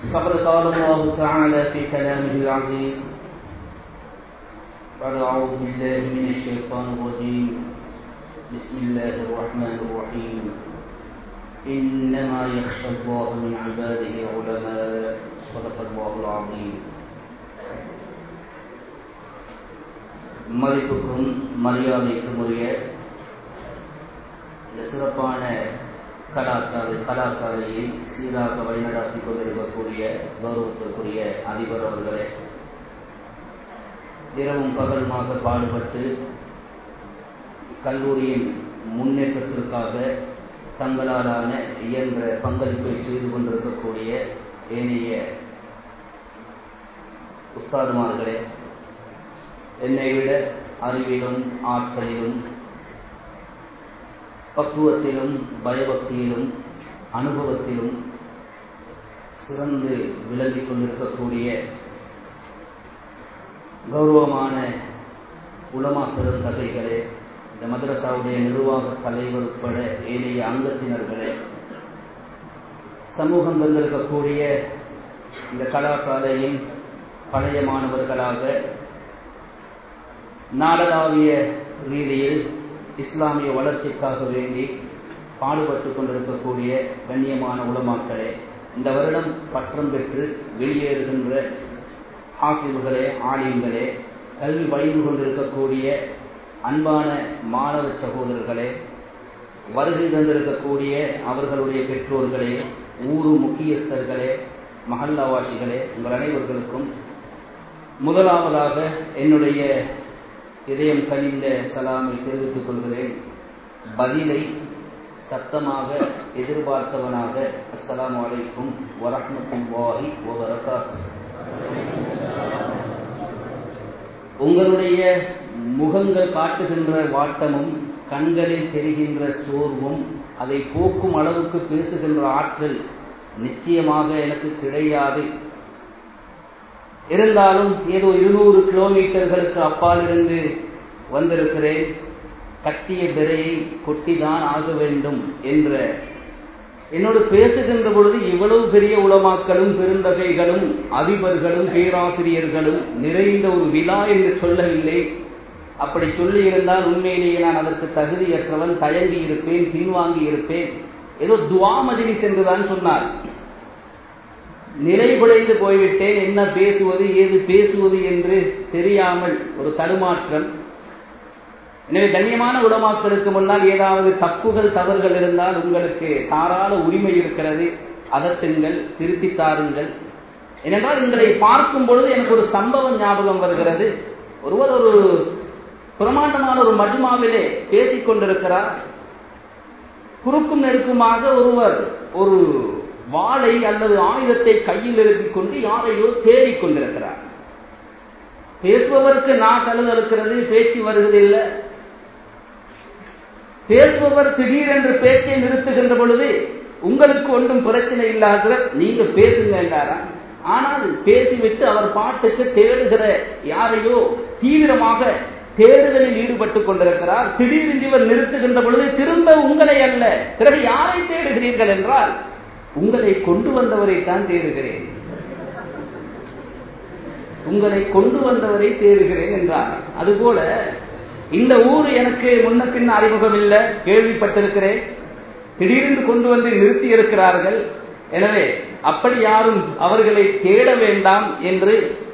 فقد قال الله تعالى في كلامه العظيم بعد أعوذ بالله من الشيطان الرجيم بسم الله الرحمن الرحيم إنما يخشى الله من عباده العلماء صدق الله العظيم மதிப்புக்கும் மரியாதைக்கும் உரிய இந்த சிறப்பான கலாச்சார கலாச்சாரையை சீராக வழிநடாத்தி கொண்டிருக்கக்கூடிய கௌரவத்திற்குரிய அதிபர் அவர்களே இரவும் பகலுமாக பாடுபட்டு கல்லூரியின் முன்னேற்றத்திற்காக தங்களாலான இயன்ற பங்களிப்பை செய்து கொண்டிருக்கக்கூடிய ஏனைய உஸ்தாதுமார்களே என்னை விட அறிவிலும் ஆற்றலிலும் பக்குவத்திலும் பயபக்தியிலும் அனுபவத்திலும் சிறந்து விளங்கிக் கொண்டிருக்கக்கூடிய கௌரவமான உலமா பெருந்தகைகளே இந்த மதரசாவுடைய நிர்வாக தலைவர் உட்பட ஏனைய அங்கத்தினர்களே சமூகம் தந்திருக்கக்கூடிய இந்த கலாசாலையின் பழைய மாணவர்களாக நாடளாவிய ரீதியில் இஸ்லாமிய வளர்ச்சிக்காக வேண்டி பாடுபட்டு கொண்டிருக்கக்கூடிய கண்ணியமான உலமாக்களே இந்த வருடம் பற்றம் பெற்று வெளியேறுகின்ற ஆசிரியர்களே ஆலயங்களே கல்வி பயின்று கொண்டிருக்கக்கூடிய அன்பான மாணவ சகோதரர்களே வருகை தந்திருக்கக்கூடிய அவர்களுடைய பெற்றோர்களே ஊரு முக்கியஸ்தர்களே மஹல்லாவாசிகளே உங்கள் அனைவர்களுக்கும் முதலாவதாக என்னுடைய இதயம் கனிந்த சலாமை தெரிவித்துக் கொள்கிறேன் பதிலை சத்தமாக எதிர்பார்த்தவனாக அஸ்லாம் வலைக்கும் வரஹமத்துல்லாஹி வபரகாத்து உங்களுடைய முகங்கள் காட்டுகின்ற வாட்டமும் கண்களில் தெரிகின்ற சோர்வும் அதை போக்கும் அளவுக்கு பேசுகின்ற ஆற்றல் நிச்சயமாக எனக்கு கிடையாது இருந்தாலும் ஏதோ இருநூறு கிலோமீட்டர்களுக்கு அப்பால் இருந்து வந்திருக்கிறேன் கட்டிய பிறையை கொட்டிதான் ஆக வேண்டும் என்ற என்னோடு பேசுகின்ற பொழுது இவ்வளவு பெரிய உளமாக்களும் பெருந்தகைகளும் அதிபர்களும் பேராசிரியர்களும் நிறைந்த ஒரு விழா என்று சொல்லவில்லை அப்படி சொல்லி இருந்தால் உண்மையிலேயே நான் அதற்கு தகுதியற்றவன் தயங்கி இருப்பேன் பின்வாங்கி இருப்பேன் ஏதோ துவா மஜிலிஸ் என்றுதான் சொன்னார் நிலை குலைந்து போய்விட்டேன் என்ன பேசுவது ஏது பேசுவது என்று தெரியாமல் ஒரு தடுமாற்றம் எனவே கண்ணியமான உடமாக்களுக்கு முன்னால் ஏதாவது தப்புகள் தவறுகள் இருந்தால் உங்களுக்கு தாராள உரிமை இருக்கிறது அதட்டுங்கள் திருத்தி தாருங்கள் ஏனென்றால் உங்களை பார்க்கும் பொழுது எனக்கு ஒரு சம்பவம் ஞாபகம் வருகிறது ஒருவர் ஒரு பிரமாண்டமான ஒரு மஜ்மாவிலே பேசிக் கொண்டிருக்கிறார் குறுக்கும் நெருக்குமாக ஒருவர் ஒரு வாளை அல்லது ஆயுதத்தை கையில் எழுதிக் கொண்டு யாரையோ தேடிக் கொண்டிருக்கிறார் பேசுபவருக்கு நான் கலந்து இருக்கிறது பேச்சு வருவதில்லை பேசுபவர் திடீரென்று பேச்சை நிறுத்துகின்ற பொழுது உங்களுக்கு ஒன்றும் பிரச்சனை இல்லாத நீங்க பேசுங்க என்றாரா ஆனால் பேசிவிட்டு அவர் பாட்டுக்கு தேடுகிற யாரையோ தீவிரமாக தேடுதலில் ஈடுபட்டுக் கொண்டிருக்கிறார் திடீரென்று இவர் நிறுத்துகின்ற பொழுது திரும்ப உங்களை அல்ல பிறகு யாரை தேடுகிறீர்கள் என்றால் உங்களை கொண்டு வந்தவரை தான் தேடுகிறேன் உங்களை கொண்டு வந்தவரை தேடுகிறேன் என்றார் அதுபோல இந்த ஊர் எனக்கு முன்ன பின் அறிமுகம் இல்லை கேள்விப்பட்டிருக்கிறேன் திடீரென்று கொண்டு வந்து நிறுத்தி இருக்கிறார்கள் எனவே அப்படி யாரும் அவர்களை தேட வேண்டாம் என்று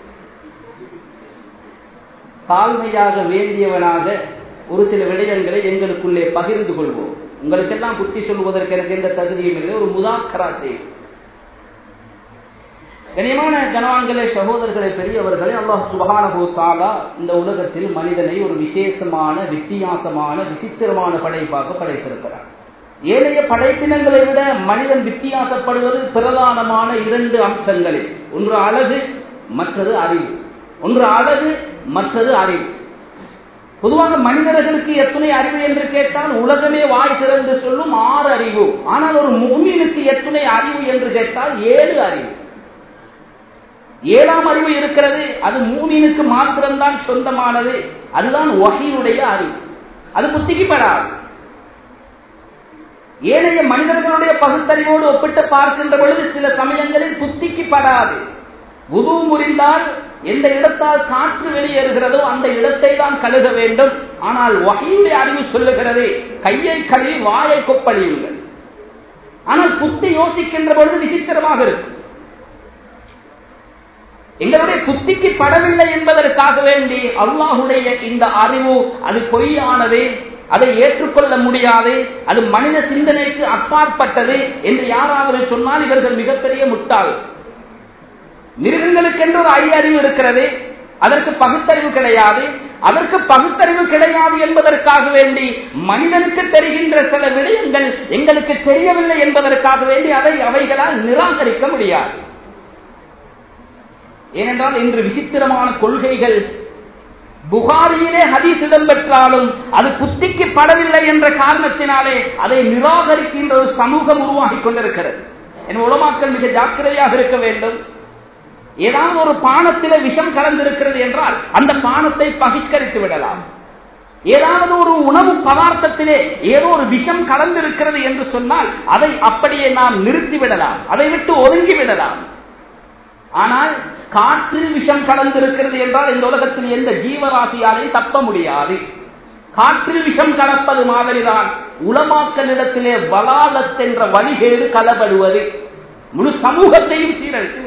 தாழ்மையாக வேண்டியவனாக ஒரு சில விடயங்களை எங்களுக்குள்ளே பகிர்ந்து கொள்வோம் உங்களுக்கெல்லாம் புத்தி சொல்வதற்கு எனக்கு எந்த தகுதியும் இல்லை ஒரு முதாக்கரா செய்யும் கனியமான கனவான்களே சகோதரர்களே பெரியவர்களே அல்லாஹ் சுபகானபூ தாலா இந்த உலகத்தில் மனிதனை ஒரு விசேஷமான வித்தியாசமான விசித்திரமான படைப்பாக படைத்திருக்கிறார் ஏனைய படைப்பினங்களை விட மனிதன் வித்தியாசப்படுவது பிரதானமான இரண்டு அம்சங்களில் ஒன்று அழகு மற்றது அறிவு ஒன்று அழகு மற்றது அறிவு பொதுவாக மனிதர்களுக்கு எத்தனை அறிவு என்று கேட்டால் உலகமே வாய் திறந்து சொல்லும் ஆறு அறிவு ஆனால் ஒரு மூமினுக்கு எத்தனை அறிவு என்று கேட்டால் ஏழு அறிவு ஏழாம் அறிவு இருக்கிறது அது மூமினுக்கு மாத்திரம்தான் சொந்தமானது அதுதான் வகையுடைய அறிவு அது புத்திக்கு படாது ஏனைய மனிதர்களுடைய பகுத்தறிவோடு ஒப்பிட்டு பார்க்கின்ற பொழுது சில சமயங்களில் புத்திக்கு படாது உது முறிந்தால் எந்த இடத்தால் காற்று வெளியேறுகிறதோ அந்த இடத்தை தான் கழுக வேண்டும் ஆனால் வகையுடைய அறிவு சொல்லுகிறது கையை கழுவி வாயை கொப்பளியுங்கள் ஆனால் புத்தி யோசிக்கின்ற பொழுது விசித்திரமாக இருக்கும் எங்களுடைய புத்திக்கு படவில்லை என்பதற்காக வேண்டி அல்லாஹுடைய இந்த அறிவு அது பொய்யானது அதை ஏற்றுக்கொள்ள முடியாது அது மனித சிந்தனைக்கு அப்பாற்பட்டது என்று யாராவது சொன்னால் இவர்கள் மிகப்பெரிய முட்டாள் மிருகங்களுக்கென்று ஒரு ஐயறிவு இருக்கிறது அதற்கு பகுத்தறிவு கிடையாது அதற்கு பகுத்தறிவு கிடையாது என்பதற்காக வேண்டி மனிதனுக்கு தெரிகின்ற சில விடயங்கள் எங்களுக்கு தெரியவில்லை என்பதற்காக வேண்டி அதை அவைகளால் நிராகரிக்க முடியாது ஏனென்றால் இன்று விசித்திரமான கொள்கைகள் புகாரியிலே ஹதீஸ் இடம்பெற்றாலும் அது புத்திக்கு படவில்லை என்ற காரணத்தினாலே அதை நிராகரிக்கின்ற ஒரு சமூகம் உருவாகி கொண்டிருக்கிறது என் உலமாக்கள் மிக ஜாக்கிரதையாக இருக்க வேண்டும் ஏதாவது ஒரு பானத்தில விஷம் கலந்திருக்கிறது என்றால் அந்த பானத்தை பகிஷ்கரித்து விடலாம் ஏதாவது ஒரு உணவு பதார்த்தத்திலே ஏதோ ஒரு விஷம் கலந்திருக்கிறது என்று சொன்னால் அதை அப்படியே நாம் நிறுத்திவிடலாம் அதை விட்டு ஒதுங்கி விடலாம் ஆனால் காற்றில் விஷம் கலந்திருக்கிறது என்றால் இந்த உலகத்தில் எந்த ஜீவராசியாலையும் தப்ப முடியாது காற்றில் விஷம் கலப்பது மாதிரிதான் உலமாக்கலிடத்திலே வலாலத் என்ற வழிகேடு கலப்படுவது முழு சமூகத்தையும் சீரழித்து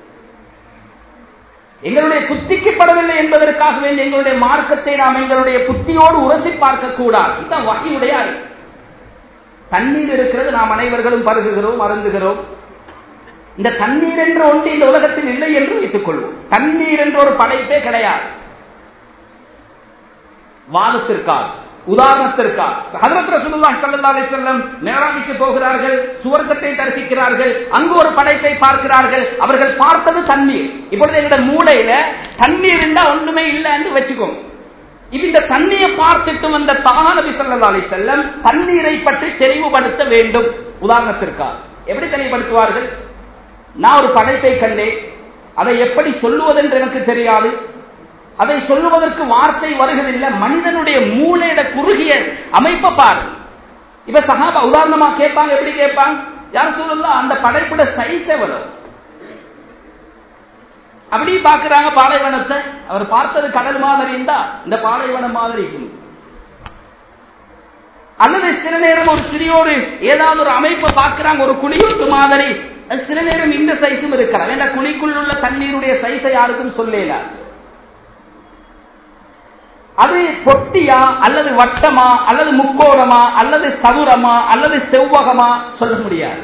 எங்களுடைய புத்திக்கு படவில்லை என்பதற்காக வேண்டிய எங்களுடைய மார்க்கத்தை நாம் எங்களுடைய புத்தியோடு உரசி பார்க்க கூடாது இதுதான் வகையுடைய அறிவு தண்ணீர் இருக்கிறது நாம் அனைவர்களும் பருகுகிறோம் அருந்துகிறோம் இந்த தண்ணீர் என்ற ஒன்று இந்த உலகத்தில் இல்லை என்று வைத்துக் கொள்வோம் தண்ணீர் என்ற ஒரு படைப்பே கிடையாது வாதத்திற்காக உதாரணத்திற்காக ஹதரத் ரசூலுல்லாஹி ஸல்லல்லாஹு அலைஹி வஸல்லம் மேராஜுக்கு போகிறார்கள் சுவர்க்கத்தை தரிசிக்கிறார்கள் அங்கு ஒரு படைப்பை பார்க்கிறார்கள் அவர்கள் பார்த்தது தண்ணீர் இப்பொழுது எங்களுடைய மூளையில தண்ணீர் இருந்தா ஒண்ணுமே இல்லைன்னு வச்சுக்கோங்க இப்ப இந்த தண்ணியை பார்த்துட்டு வந்த தானபி ஸல்லல்லாஹு அலைஹி வஸல்லம் தண்ணீரை பற்றி தெளிவுபடுத்த வேண்டும் உதாரணத்திற்காக எப்படி தெளிவுபடுத்துவார்கள் நான் ஒரு படைப்பை கண்டேன் அதை எப்படி சொல்லுவதென்று எனக்கு தெரியாது அதை சொல்லுவதற்கு வார்த்தை வருவதில்லை மனிதனுடைய மூளையிட குறுகிய அமைப்பை பாரு இப்ப சகாபா உதாரணமா கேட்பாங்க எப்படி கேட்பாங்க யார் சொல்லலாம் அந்த படைப்புட சைஸ் எவ்வளவு அப்படி பாக்குறாங்க பாலைவனத்தை அவர் பார்த்தது கடல் மாதிரி இருந்தா இந்த பாலைவனம் மாதிரி இருக்கும் அல்லது சில நேரம் ஒரு சிறியோரு ஏதாவது ஒரு அமைப்பை பார்க்கிறாங்க ஒரு குழியோட்டு மாதிரி சில நேரம் இந்த சைஸும் இருக்கலாம் ஏன்னா குழிக்குள் உள்ள தண்ணீருடைய சைஸை யாருக்கும் சொல்லல அது பொட்டியா அல்லது வட்டமா அல்லது முக்கோணமா அல்லது சதுரமா அல்லது செவ்வகமா சொல்ல முடியாது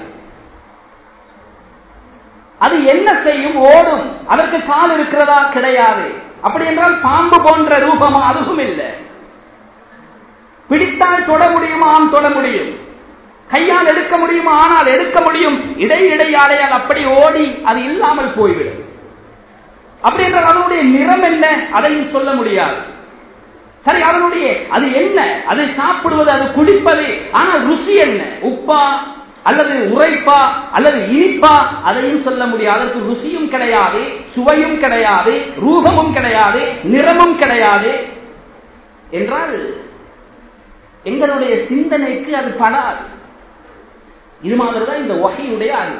அது என்ன செய்யும் ஓடும் அதற்கு கால் இருக்கிறதா கிடையாது அப்படி என்றால் பாம்பு போன்ற ரூபமா அதுவும் இல்லை பிடித்தால் தொட முடியுமா ஆம் தொட முடியும் கையால் எடுக்க முடியுமா ஆனால் எடுக்க முடியும் இடையிடையாடையால் அப்படி ஓடி அது இல்லாமல் போய்விடும் அப்படி என்றால் அதனுடைய நிறம் என்ன அதையும் சொல்ல முடியாது சரி அதனுடைய அது என்ன அது சாப்பிடுவது அது குடிப்பது ஆனால் ருசி என்ன உப்பா அல்லது உரைப்பா அல்லது இனிப்பா அதையும் சொல்ல முடியாது அதற்கு ருசியும் கிடையாது சுவையும் கிடையாது ரூபமும் கிடையாது நிறமும் கிடையாது என்றால் எங்களுடைய சிந்தனைக்கு அது படாது இது மாதிரிதான் இந்த வகையுடைய அறிவு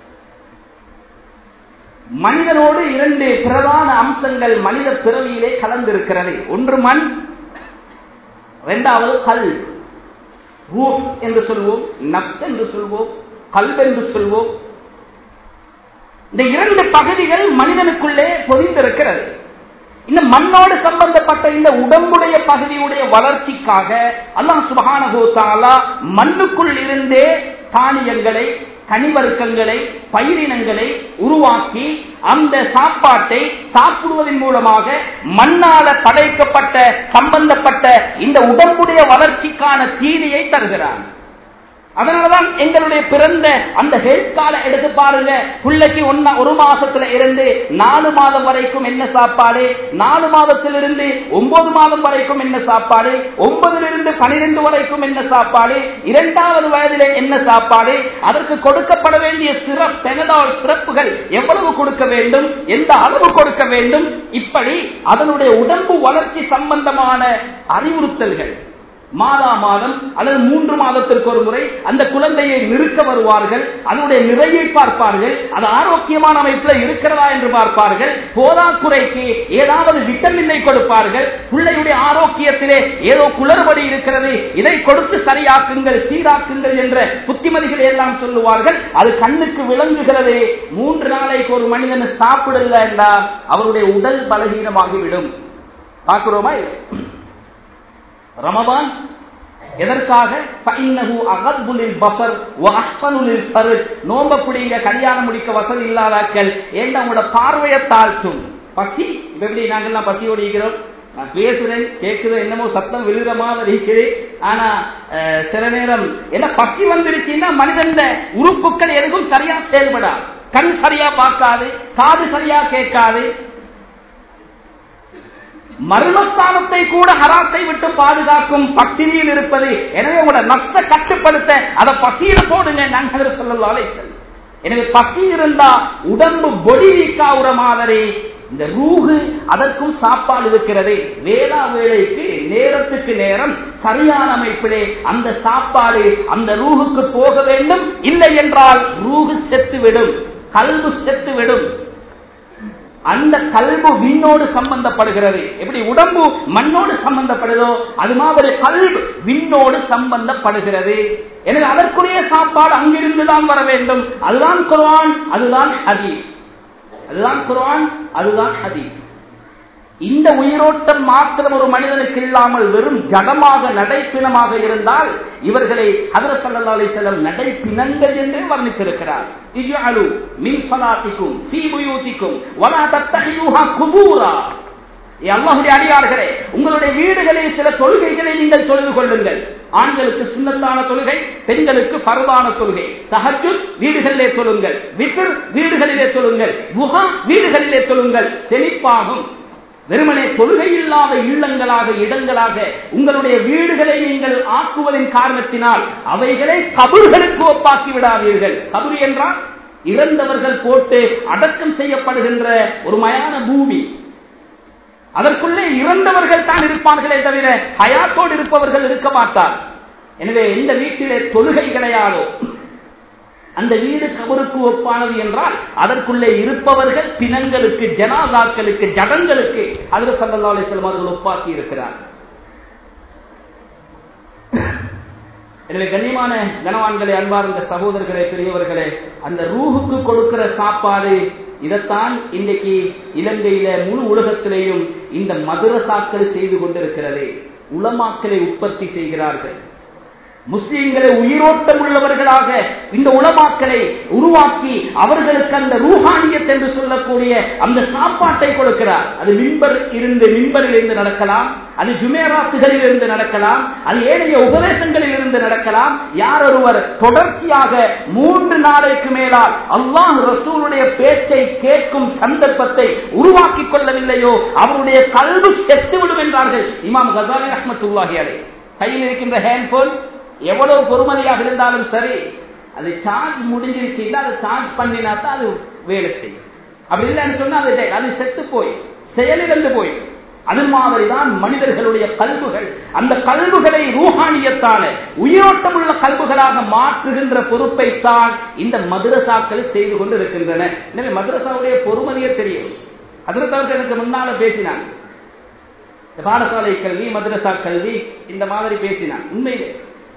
மனிதனோடு இரண்டு பிரதான அம்சங்கள் மனித பிறவியிலே கலந்திருக்கிறது ஒன்று மண் இரண்டாவது கல் ரூஹ் என்று சொல்வோம் நப்ஸ் என்று சொல்வோம் கல்வ் என்று சொல்வோம் இந்த இரண்டு பகுதிகள் மனிதனுக்குள்ளே பொதிந்திருக்கிறது இந்த மண்ணோடு சம்பந்தப்பட்ட இந்த உடம்புடைய பகுதியுடைய வளர்ச்சிக்காக அல்லாஹ் சுபகானகோத்தாலா மண்ணுக்குள் இருந்தே தானியங்களை கனிவர்க்கங்களை பயிரினங்களை உருவாக்கி அந்த சாப்பாட்டை சாப்பிடுவதன் மூலமாக மண்ணால படைக்கப்பட்ட சம்பந்தப்பட்ட இந்த உடம்புடைய வளர்ச்சிக்கான தீனியை தருகிறான் அதனாலதான் எங்களுடைய பிறந்த அந்த ஹெல்த் கால எடுத்து பாருங்க பிள்ளைக்கு ஒன்னா ஒரு மாசத்துல இருந்து நாலு மாதம் வரைக்கும் என்ன சாப்பாடு நாலு மாதத்திலிருந்து ஒன்பது மாதம் வரைக்கும் என்ன சாப்பாடு ஒன்பதுல இருந்து பனிரெண்டு வரைக்கும் என்ன சாப்பாடு இரண்டாவது வயதிலே என்ன சாப்பாடு அதற்கு கொடுக்கப்பட வேண்டிய சிறப்பு பெனடால் சிறப்புகள் எவ்வளவு கொடுக்க வேண்டும் எந்த அளவு கொடுக்க வேண்டும் இப்படி அதனுடைய உடம்பு வளர்ச்சி சம்பந்தமான அறிவுறுத்தல்கள் மாதா மாதம் அல்லது மூன்று மாதத்திற்கு ஒரு முறை அந்த குழந்தையை நிறுக்க வருவார்கள் அதனுடைய நிறையை பார்ப்பார்கள் அது ஆரோக்கியமான அமைப்பில் இருக்கிறதா என்று பார்ப்பார்கள் போதாக்குறைக்கு ஏதாவது விட்டமினை கொடுப்பார்கள் பிள்ளையுடைய ஆரோக்கியத்திலே ஏதோ குளறுபடி இருக்கிறது இதை கொடுத்து சரியாக்குங்கள் சீராக்குங்கள் என்ற புத்திமதிகளை எல்லாம் சொல்லுவார்கள் அது கண்ணுக்கு விளங்குகிறது மூன்று நாளைக்கு ஒரு மனிதன் சாப்பிடல என்றால் அவருடைய உடல் பலகீனமாகிவிடும் பார்க்கிறோமா ரமபான் எதற்காக நோம்ப பிடிங்க கல்யாணம் முடிக்க வசதி இல்லாதாக்கள் ஏன் உங்களோட பார்வையை தாழ்த்தும் பசி எப்படி நாங்கெல்லாம் பசியோடு இருக்கிறோம் நான் பேசுறேன் கேட்குறேன் என்னமோ சத்தம் விழுகிற மாதிரி இருக்குது ஆனா சில நேரம் என்ன பசி வந்துருச்சுன்னா மனிதன் உறுப்புகள் எதுவும் சரியா செயல்படாது கண் சரியா பார்க்காது காது சரியா கேட்காது மர்மஸ்தானத்தை கூட ஹராத்தை விட்டு பாதுகாக்கும் பட்டினியில் இருப்பது எனவே உங்களோட நஷ்ட கட்டுப்படுத்த அதை பசியில போடுங்க நாங்கள் சொல்லலாலே எனவே பசி இருந்தா உடம்பு பொடி வீக்காவுற மாதிரி இந்த ரூகு அதற்கும் சாப்பாடு இருக்கிறது வேளா வேலைக்கு நேரத்துக்கு நேரம் சரியான அமைப்பிலே அந்த சாப்பாடு அந்த ரூகுக்கு போக வேண்டும் இல்லை என்றால் ரூகு செத்துவிடும் கல்வு செத்துவிடும் அந்த கல்பு விண்ணோடு சம்பந்தப்படுகிறது எப்படி உடம்பு மண்ணோடு சம்பந்தப்படுதோ அது மாதிரி கல்பு விண்ணோடு சம்பந்தப்படுகிறது எனவே அதற்குரிய சாப்பாடு அங்கிருந்து தான் வர வேண்டும் அதுதான் குர்ஆன் அதுதான் ஹதீஸ் அதுதான் குர்ஆன் அதுதான் ஹதீஸ் இந்த உயிரோட்டம் மாத்திரம் ஒரு மனிதனுக்கு இல்லாமல் வெறும் ஜடமாக நடைப்பினமாக இருந்தால் இவர்களை ஹதரத் ஸல்லல்லாஹு அலைஹி வஸல்லம் நடைப்பினங்கள் என்றே வர்ணித்திருக்கிறார் இஜ்அலு மின் ஸலாத்திக்கும் ஃபீ புயூதிக்கும் வலா தத்தஹியூஹா குபூரா அல்லாஹுடைய அடியார்களே உங்களுடைய வீடுகளில் சில தொழுகைகளை நீங்கள் தொழுது கொள்ளுங்கள் ஆண்களுக்கு சுண்ணத்தான தொழுகை பெண்களுக்கு பரவான தொழுகை தஹஜு வீடுகளிலே சொல்லுங்கள் வித்ர் வீடுகளிலே சொல்லுங்கள் குஹா வீடுகளிலே சொல்லுங்கள் செழிப்பாகும் வெறுமனே தொழுகை இல்லாத இல்லங்களாக இடங்களாக உங்களுடைய வீடுகளை நீங்கள் ஆக்குவதன் காரணத்தினால் அவைகளை கபர்களுக்கு ஒப்பாக்கி விடாதீர்கள் கபரு என்றால் இறந்தவர்கள் போட்டு அடக்கம் செய்யப்படுகின்ற ஒரு மயான பூமி அதற்குள்ளே இறந்தவர்கள் தான் இருப்பார்களே தவிர ஹயாத்தோடு இருப்பவர்கள் இருக்க மாட்டார் எனவே எந்த வீட்டிலே தொழுகை கிடையாதோ அந்த வீடு கபருக்கு ஒப்பானது என்றால் அதற்குள்ளே இருப்பவர்கள் பிணங்களுக்கு ஜனாதாக்களுக்கு ஜடங்களுக்கு அதில் சல்லா அலிஸ்லாம் அவர்கள் ஒப்பாக்கி இருக்கிறார் எனவே கண்ணியமான கனவான்களே அன்பார்ந்த சகோதரர்களே பெரியவர்களே அந்த ரூஹுக்கு கொடுக்கிற சாப்பாடு இதைத்தான் இன்றைக்கு இலங்கையில முழு உலகத்திலேயும் இந்த மதுரசாக்கள் செய்து கொண்டிருக்கிறது உளமாக்களை உற்பத்தி செய்கிறார்கள் முஸ்லிம்களை உயிரோட்டம் உள்ளவர்களாக இந்த உலமாக்களை உருவாக்கி அவர்களுக்கு அந்த ரூஹானியத் என்று சொல்லக்கூடிய அந்த சாப்பாட்டை கொடுக்கிறார் அது மின்பர் இருந்து மின்பரில் இருந்து நடக்கலாம் அது ஜுமேராத்துகளில் இருந்து நடக்கலாம் அது ஏனைய உபதேசங்களில் இருந்து நடக்கலாம் யார் ஒருவர் தொடர்ச்சியாக மூன்று நாளைக்கு மேலால் அல்லாஹ் ரசூலுடைய பேச்சை கேட்கும் சந்தர்ப்பத்தை உருவாக்கி கொள்ளவில்லையோ அவருடைய கல்வி செத்துவிடும் என்றார்கள் இமாம் கசாலி அஹமத்துல்லாஹி அலை கையில் இருக்கின்ற ஹேண்ட்போன் எவ்வளவு பொறுமதியாக இருந்தாலும் சரி அது சார்ஜ் முடிஞ்சிருச்சு அதை சார்ஜ் பண்ணினா தான் அது வேலை செய்யும் அப்படி இல்லைன்னு சொன்னா அது அது செத்து போய் செயலிழந்து போய் அது மாதிரிதான் மனிதர்களுடைய கல்புகள் அந்த கல்புகளை ரூஹானியத்தான உயிரோட்டம் உள்ள கல்புகளாக மாற்றுகின்ற பொறுப்பை தான் இந்த மதுரசாக்கள் செய்து கொண்டு இருக்கின்றன எனவே மதுரசாவுடைய பொறுமதியே தெரியும் அதற்கு எனக்கு முன்னால பேசினான் பாடசாலை கல்வி மதுரசா கல்வி இந்த மாதிரி பேசினான் உண்மையிலே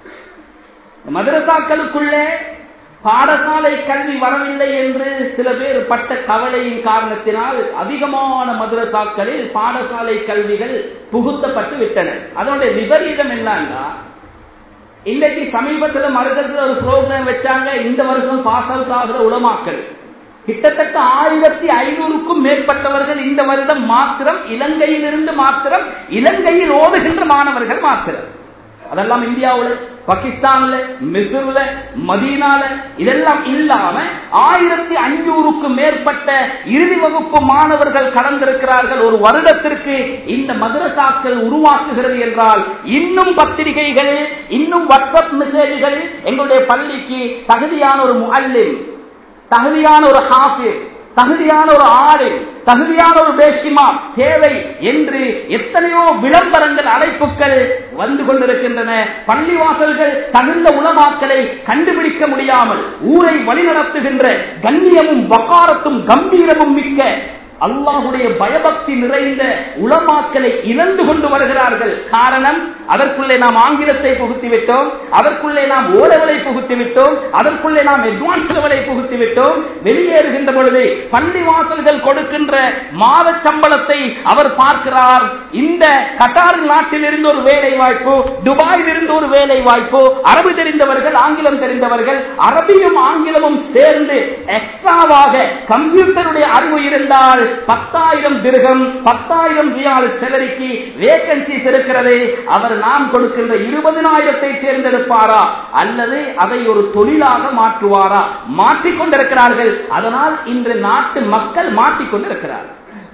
மதரசாக்களுக்குள்ளே பாடசாலை கல்வி வரவில்லை என்று சில பேர் பட்ட கவலையின் காரணத்தினால் அதிகமான மதுரசாக்களில் பாடசாலை கல்விகள் புகுத்தப்பட்டு விட்டன அதனுடைய விபரீதம் என்னன்னா இன்னைக்கு சமீபத்தில் மருதத்தில் ஒரு ப்ரோக்ராம் வச்சாங்க இந்த வருஷம் பாஸ் அவுட் ஆகிற உளமாக்கல் கிட்டத்தட்ட ஆயிரத்தி ஐநூறுக்கும் மேற்பட்டவர்கள் இந்த வருடம் மாத்திரம் இலங்கையிலிருந்து மாத்திரம் இலங்கையில் ஓடுகின்ற மாணவர்கள் மாத்திரம் அதெல்லாம் இந்தியாவில் பாகிஸ்தான்ல மிசூர்ல மதீனால இதெல்லாம் இல்லாம ஆயிரத்தி ஐநூறுக்கும் மேற்பட்ட இறுதி வகுப்பு மாணவர்கள் கடந்திருக்கிறார்கள் ஒரு வருடத்திற்கு இந்த மதரசாக்கள் உருவாக்குகிறது என்றால் இன்னும் பத்திரிகைகள் இன்னும் வாட்ஸ்அப் மெசேஜ்கள் எங்களுடைய பள்ளிக்கு தகுதியான ஒரு முல்லிம் தகுதியான ஒரு ஹாஃபிர் தகுதியான ஒரு ஆடு தகுதியான ஒரு பேஷிமா தேவை என்று எத்தனையோ விளம்பரங்கள் அழைப்புகள் வந்து கொண்டிருக்கின்றன பள்ளிவாசல்கள் தகுந்த உலமாக்களை கண்டுபிடிக்க முடியாமல் ஊரை வழிநடத்துகின்ற கண்ணியமும் வக்காரத்தும் கம்பீரமும் மிக்க அல்லாஹுடைய பயபக்தி நிறைந்த உளமாக்களை இழந்து கொண்டு வருகிறார்கள் காரணம் அதற்குள்ளே நாம் ஆங்கிலத்தை புகுத்தி விட்டோம் அதற்குள்ளே நாம் ஓலவலை புகுத்தி விட்டோம் அதற்குள்ளே நாம் அட்வான்ஸ் லெவலை புகுத்தி விட்டோம் வெளியேறுகின்ற பொழுது பள்ளி வாசல்கள் கொடுக்கின்ற மாத சம்பளத்தை அவர் பார்க்கிறார் இந்த கட்டார் நாட்டில் இருந்து ஒரு வேலை வாய்ப்பு துபாயில் இருந்து ஒரு வேலை வாய்ப்பு அரபு தெரிந்தவர்கள் ஆங்கிலம் தெரிந்தவர்கள் அரபியும் ஆங்கிலமும் சேர்ந்து எக்ஸ்ட்ராவாக கம்ப்யூட்டருடைய அறிவு இருந்தால் பத்தாயிரம் திருகம் பத்தாயிரம் ரியால் செலரிக்கு வேகன்சிஸ் இருக்கிறது அவர் நாம் கொடுக்கின்ற இருபதினாயிரத்தை தேர்ந்தெடுப்பாரா அல்லது அதை ஒரு தொழிலாக மாற்றுவாரா மாற்றிக்கொண்டிருக்கிறார்கள் அதனால் இன்று நாட்டு மக்கள் மாற்றிக்கொண்டிருக்கிறார்கள்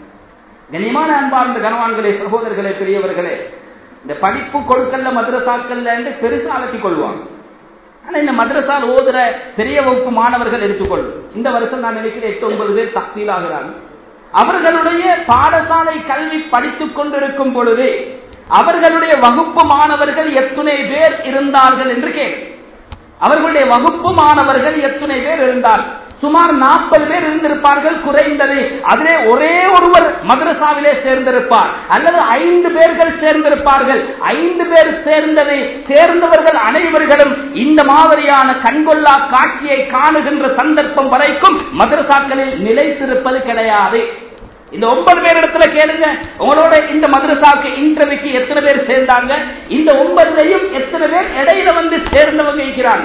கனியமான அன்பார்ந்த கனவான்களே சகோதரர்களே பெரியவர்களே இந்த படிப்பு கொடுக்கல மதுரசாக்கள்ல என்று பெருசா அலட்டிக் கொள்வாங்க ஆனா இந்த மദ്രസാல் ஓதுற பெரிய வகுப்பு மாணவர்கள் எடுத்துக்கொள்ளும் இந்த வருஷம் நான் நினைக்கிறேன் எட்டு ஒன்பது பேர் தக்சீல் ஆகிறாங்க அவர்களுடைய பாடசாலை கல்வி படித்துக் கொண்டிருக்கும் பொழுது அவர்களுடைய வகுப்பு மாணவர்கள் எத்தனை பேர் இருந்தார்கள் என்று கேள்வி அவர்களுடைய வகுப்பு மாணவர்கள் எத்தனை பேர் இருந்தார்கள் சுமார் நாற்பது பேர் இருந்திருப்பார்கள் குறைந்தது அதிலே ஒரே ஒருவர் மதரசாவிலே சேர்ந்திருப்பார் அல்லது ஐந்து பேர்கள் சேர்ந்திருப்பார்கள் ஐந்து பேர் சேர்ந்தது சேர்ந்தவர்கள் அனைவர்களும் இந்த மாதிரியான கண்கொள்ளா காட்சியை காணுகின்ற சந்தர்ப்பம் வரைக்கும் மதரசாக்களில் நிலைத்திருப்பது கிடையாது இந்த ஒன்பது பேர் இடத்துல கேளுங்க உங்களோட இந்த மதரசாவுக்கு இன்டர்வியூக்கு எத்தனை பேர் சேர்ந்தாங்க இந்த ஒன்பதுலையும் எத்தனை பேர் இடையில வந்து சேர்ந்தவங்க இருக்கிறாங்க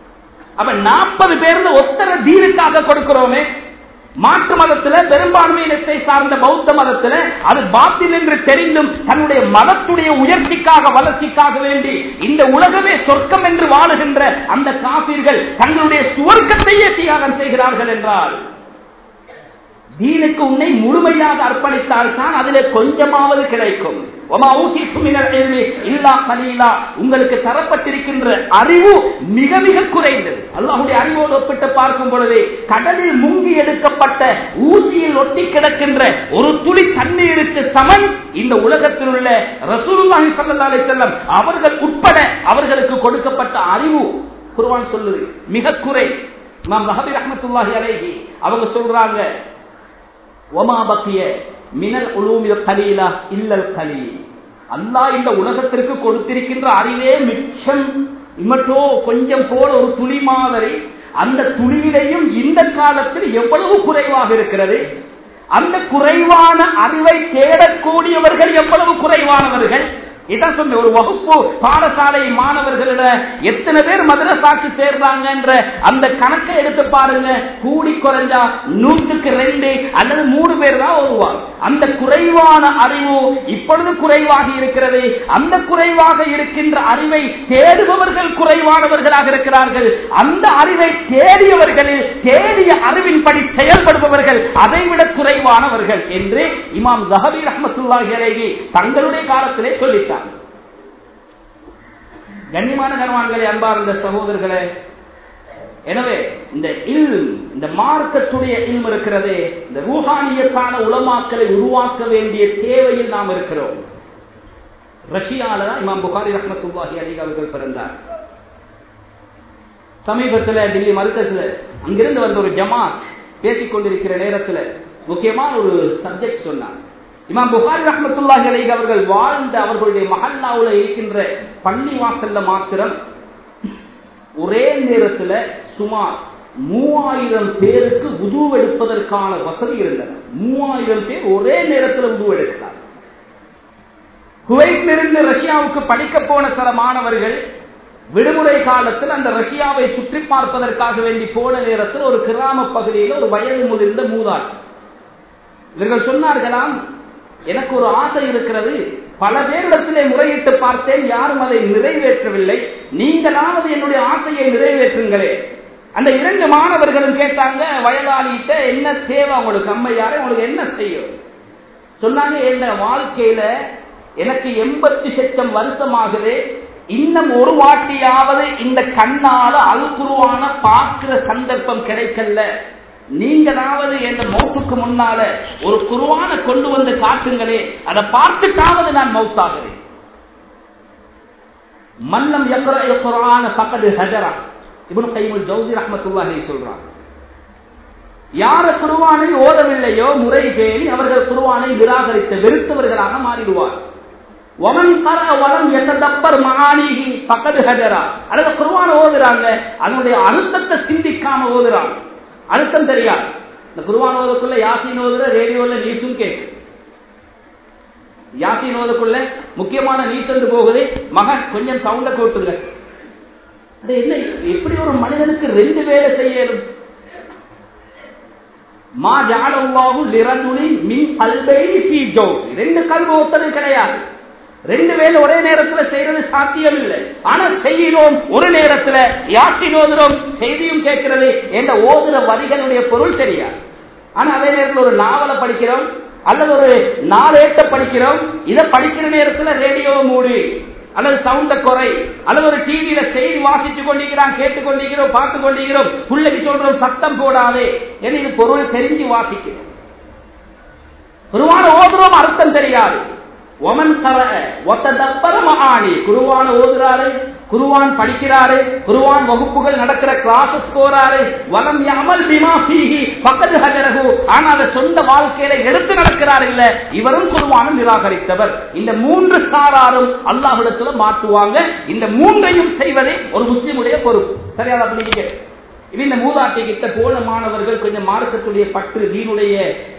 அப்ப நாற்பது பேர் ஒத்தர தீனுக்காக கொடுக்கிறோமே மாற்று மதத்துல பெரும்பான்மையினத்தை சார்ந்த பௌத்த மதத்துல அது பாத்தில் என்று தெரிந்தும் தன்னுடைய மதத்துடைய உயர்ச்சிக்காக வளர்ச்சிக்காக வேண்டி இந்த உலகமே சொர்க்கம் என்று வாழுகின்ற அந்த காப்பீர்கள் தங்களுடைய சுவர்க்கத்தையே தியாகம் செய்கிறார்கள் என்றால் தீனுக்கு உன்னை முழுமையாக அர்ப்பணித்தால் தான் அதிலே கொஞ்சமாவது கிடைக்கும் உங்களுக்கு தரப்பட்டிருக்கின்ற அறிவு மிக மிக குறைந்தது அல்லாஹுடைய அறிவோடு ஒப்பிட்டு பார்க்கும் பொழுது கடலில் முங்கி எடுக்கப்பட்ட ஊசியில் ஒட்டி கிடக்கின்ற ஒரு துளி தண்ணீருக்கு சமன் இந்த உலகத்தில் உள்ள ரசூலுல்லாஹி ஸல்லல்லாஹு அலைஹி வஸல்லம் அவர்கள் உட்பட அவர்களுக்கு கொடுக்கப்பட்ட அறிவு குர்ஆன் சொல்லுது மிக குறை இமாம் மஹபி ரஹ்மத்துல்லாஹி அலைஹி அவங்க சொல்றாங்க ஒமா பக்கிய மினல் உலூமிய கலீலா இல்லல் கலீல் அல்லாஹ் இந்த உலகத்திற்கு கொடுத்திருக்கின்ற அறிவே மிச்சம் இமட்டோ கொஞ்சம் போல ஒரு துளி மாதிரி அந்த துளியிலையும் இந்த காலத்தில் எவ்வளவு குறைவாக இருக்கிறது அந்த குறைவான அறிவை தேடக்கூடியவர்கள் எவ்வளவு குறைவானவர்கள் இதான் சொன்ன ஒரு வகுப்பு பாடசாலை மாணவர்களிட எத்தனை பேர் மதரசாக்கு சேர்றாங்கன்ற அந்த கணக்கை எடுத்து பாருங்க கூடி குறைஞ்சா நூற்றுக்கு ரெண்டு அல்லது மூணு பேர் தான் வருவாங்க அந்த குறைவான அறிவு இப்பொழுது குறைவாக இருக்கிறது அந்த குறைவாக இருக்கின்ற அறிவை தேடுபவர்கள் குறைவானவர்களாக இருக்கிறார்கள் அந்த அறிவை தேடியவர்களில் தேடிய அறிவின்படி செயல்படுபவர்கள் அதைவிட குறைவானவர்கள் என்று இமாம் ஜஹபி ரஹமத்துல்லாஹி அலைஹி தங்களுடைய காலத்திலே சொல்லிட்டார் கண்ணியமான கனவான்களே அன்பார்ந்த சகோதரர்களே எனவே இந்த இல் இந்த மார்க்கத்துடைய இல்ம் இருக்கிறதே இந்த ரூஹானியத்தான உலமாக்களை உருவாக்க வேண்டிய தேவையில் நாம் இருக்கிறோம் ரஷ்யால தான் இமாம் புகாரி ரஹமத்துல்லாஹி அலி அவர்கள் பிறந்தார் சமீபத்தில் டில்லி மருக்கத்தில் அங்கிருந்து வந்த ஒரு ஜமாத் பேசிக் கொண்டிருக்கிற நேரத்தில் முக்கியமான ஒரு சப்ஜெக்ட் சொன்னார் இமாம் புகாரி ரஹமத்துல்லாஹி அலைஹி அவர்கள் வாழ்ந்த அவர்களுடைய மஹல்லாவுல இருக்கின்ற பள்ளி வாசல்ல மாத்திரம் ஒரே நேரத்துல சுமார் மூவாயிரம் பேருக்கு உதுவு எடுப்பதற்கான வசதி இருந்தது மூவாயிரம் பேர் ஒரே நேரத்தில் உதுவு எடுக்கிறார் குவைத்திலிருந்து ரஷ்யாவுக்கு படிக்க போன சில மாணவர்கள் விடுமுறை காலத்தில் அந்த ரஷ்யாவை சுற்றி பார்ப்பதற்காக வேண்டி போன நேரத்தில் ஒரு கிராம பகுதியில் ஒரு வயது முதிர்ந்த மூதாள் இவர்கள் சொன்னார்களாம் எனக்கு ஒரு ஆசை இருக்கிறது பல பேரிடத்திலே முறையிட்டு பார்த்தேன் யாரும் அதை நிறைவேற்றவில்லை நீங்களாவது என்னுடைய ஆசையை நிறைவேற்றுங்களே அந்த இரண்டு மாணவர்களும் கேட்டாங்க வயதாளிகிட்ட என்ன தேவை உங்களுக்கு அம்மையாரே உங்களுக்கு என்ன செய்யும் சொன்னாங்க என் வாழ்க்கையில எனக்கு எண்பத்தி சட்டம் வருஷமாகவே இன்னும் ஒரு வாட்டியாவது இந்த கண்ணால அழுக்குருவான பார்க்கிற சந்தர்ப்பம் கிடைக்கல நீங்களாவது என்ற மௌத்துக்கு முன்னால ஒரு குருவான கொண்டு வந்து காட்டுங்களே அதை பார்த்துட்டாவது நான் மௌத்தாகிறேன் மல்லம் எக்கர குரான பக்கத்து ஹஜரா இவனு கைமுல் ஜவுதி ரஹமத்துல்லாஹி சொல்றான் யார குருவானை ஓதவில்லையோ முறை பேணி அவர்கள் குருவானை நிராகரித்த வெறுத்தவர்களாக மாறிடுவார் ஒமன் கர வளம் எத்தப்பர் மகானிகி பக்கத்து ஹஜரா அல்லது குருவான ஓதுறாங்க அதனுடைய அழுத்தத்தை சிந்திக்காம ஓதுறாங்க அழுத்தம் தெரியாது இந்த குருவான ஓதுக்குள்ள யாசின் ஓதுற ரேடியோல நியூஸும் கேட்கு யாசின் ஓதுக்குள்ள முக்கியமான நியூஸ் வந்து போகுது மகன் கொஞ்சம் சவுண்ட கூட்டுங்க அது என்ன எப்படி ஒரு மனிதனுக்கு ரெண்டு வேலை செய்யணும் மா ஜாலல்லாஹு லிரஜுலி மின் கல்பைனி ஃபீ ஜௌஃப் ரெண்டு கல்வி ஒத்தது கிடையாது ரெண்டு வேலை ஒரே நேரத்துல செய்யறது சாத்தியம் இல்லை ஆனா செய்கிறோம் ஒரு நேரத்துல யாத்தின் ஓதுறோம் செய்தியும் கேட்கிறது என்ற ஓதுற வரிகளுடைய பொருள் தெரியாது ஆனா அதே நேரத்தில் ஒரு நாவலை படிக்கிறோம் அல்லது ஒரு நாளேட்ட படிக்கிறோம் இதை படிக்கிற நேரத்துல ரேடியோவை மூடி அல்லது சவுண்ட குறை அல்லது ஒரு டிவியில செய்தி வாசிச்சு கொண்டிருக்கிறான் கேட்டுக் கொண்டிருக்கிறோம் பார்த்து கொண்டிருக்கிறோம் பிள்ளைக்கு சொல்றோம் சத்தம் போடாதே என்று இது பொருள் தெரிஞ்சு வாசிக்கிறோம் குருவான ஓதுறோம் அர்த்தம் தெரியாது ஒமன் தர ஒத்த தப்பர மகாணி குருவான ஓதுறாரு குருவான் படிக்கிறாரு குருவான் வகுப்புகள் நடக்கிற கிளாஸஸ் போறாரு வலம் அமல் பிமா பீஹி பக்கத்து ஹஜரகு ஆனா அதை சொந்த வாழ்க்கையில எடுத்து நடக்கிறார் இல்ல இவரும் குருவானும் நிராகரித்தவர் இந்த மூன்று சாராரும் அல்லாஹிடத்துல மாட்டுவாங்க இந்த மூன்றையும் செய்வதே ஒரு முஸ்லிமுடைய பொறுப்பு சரியா அப்படிங்க இந்த மூதாட்டி கிட்ட போன மாணவர்கள் கொஞ்சம் மார்க்கத்துடைய பற்று தீனுடைய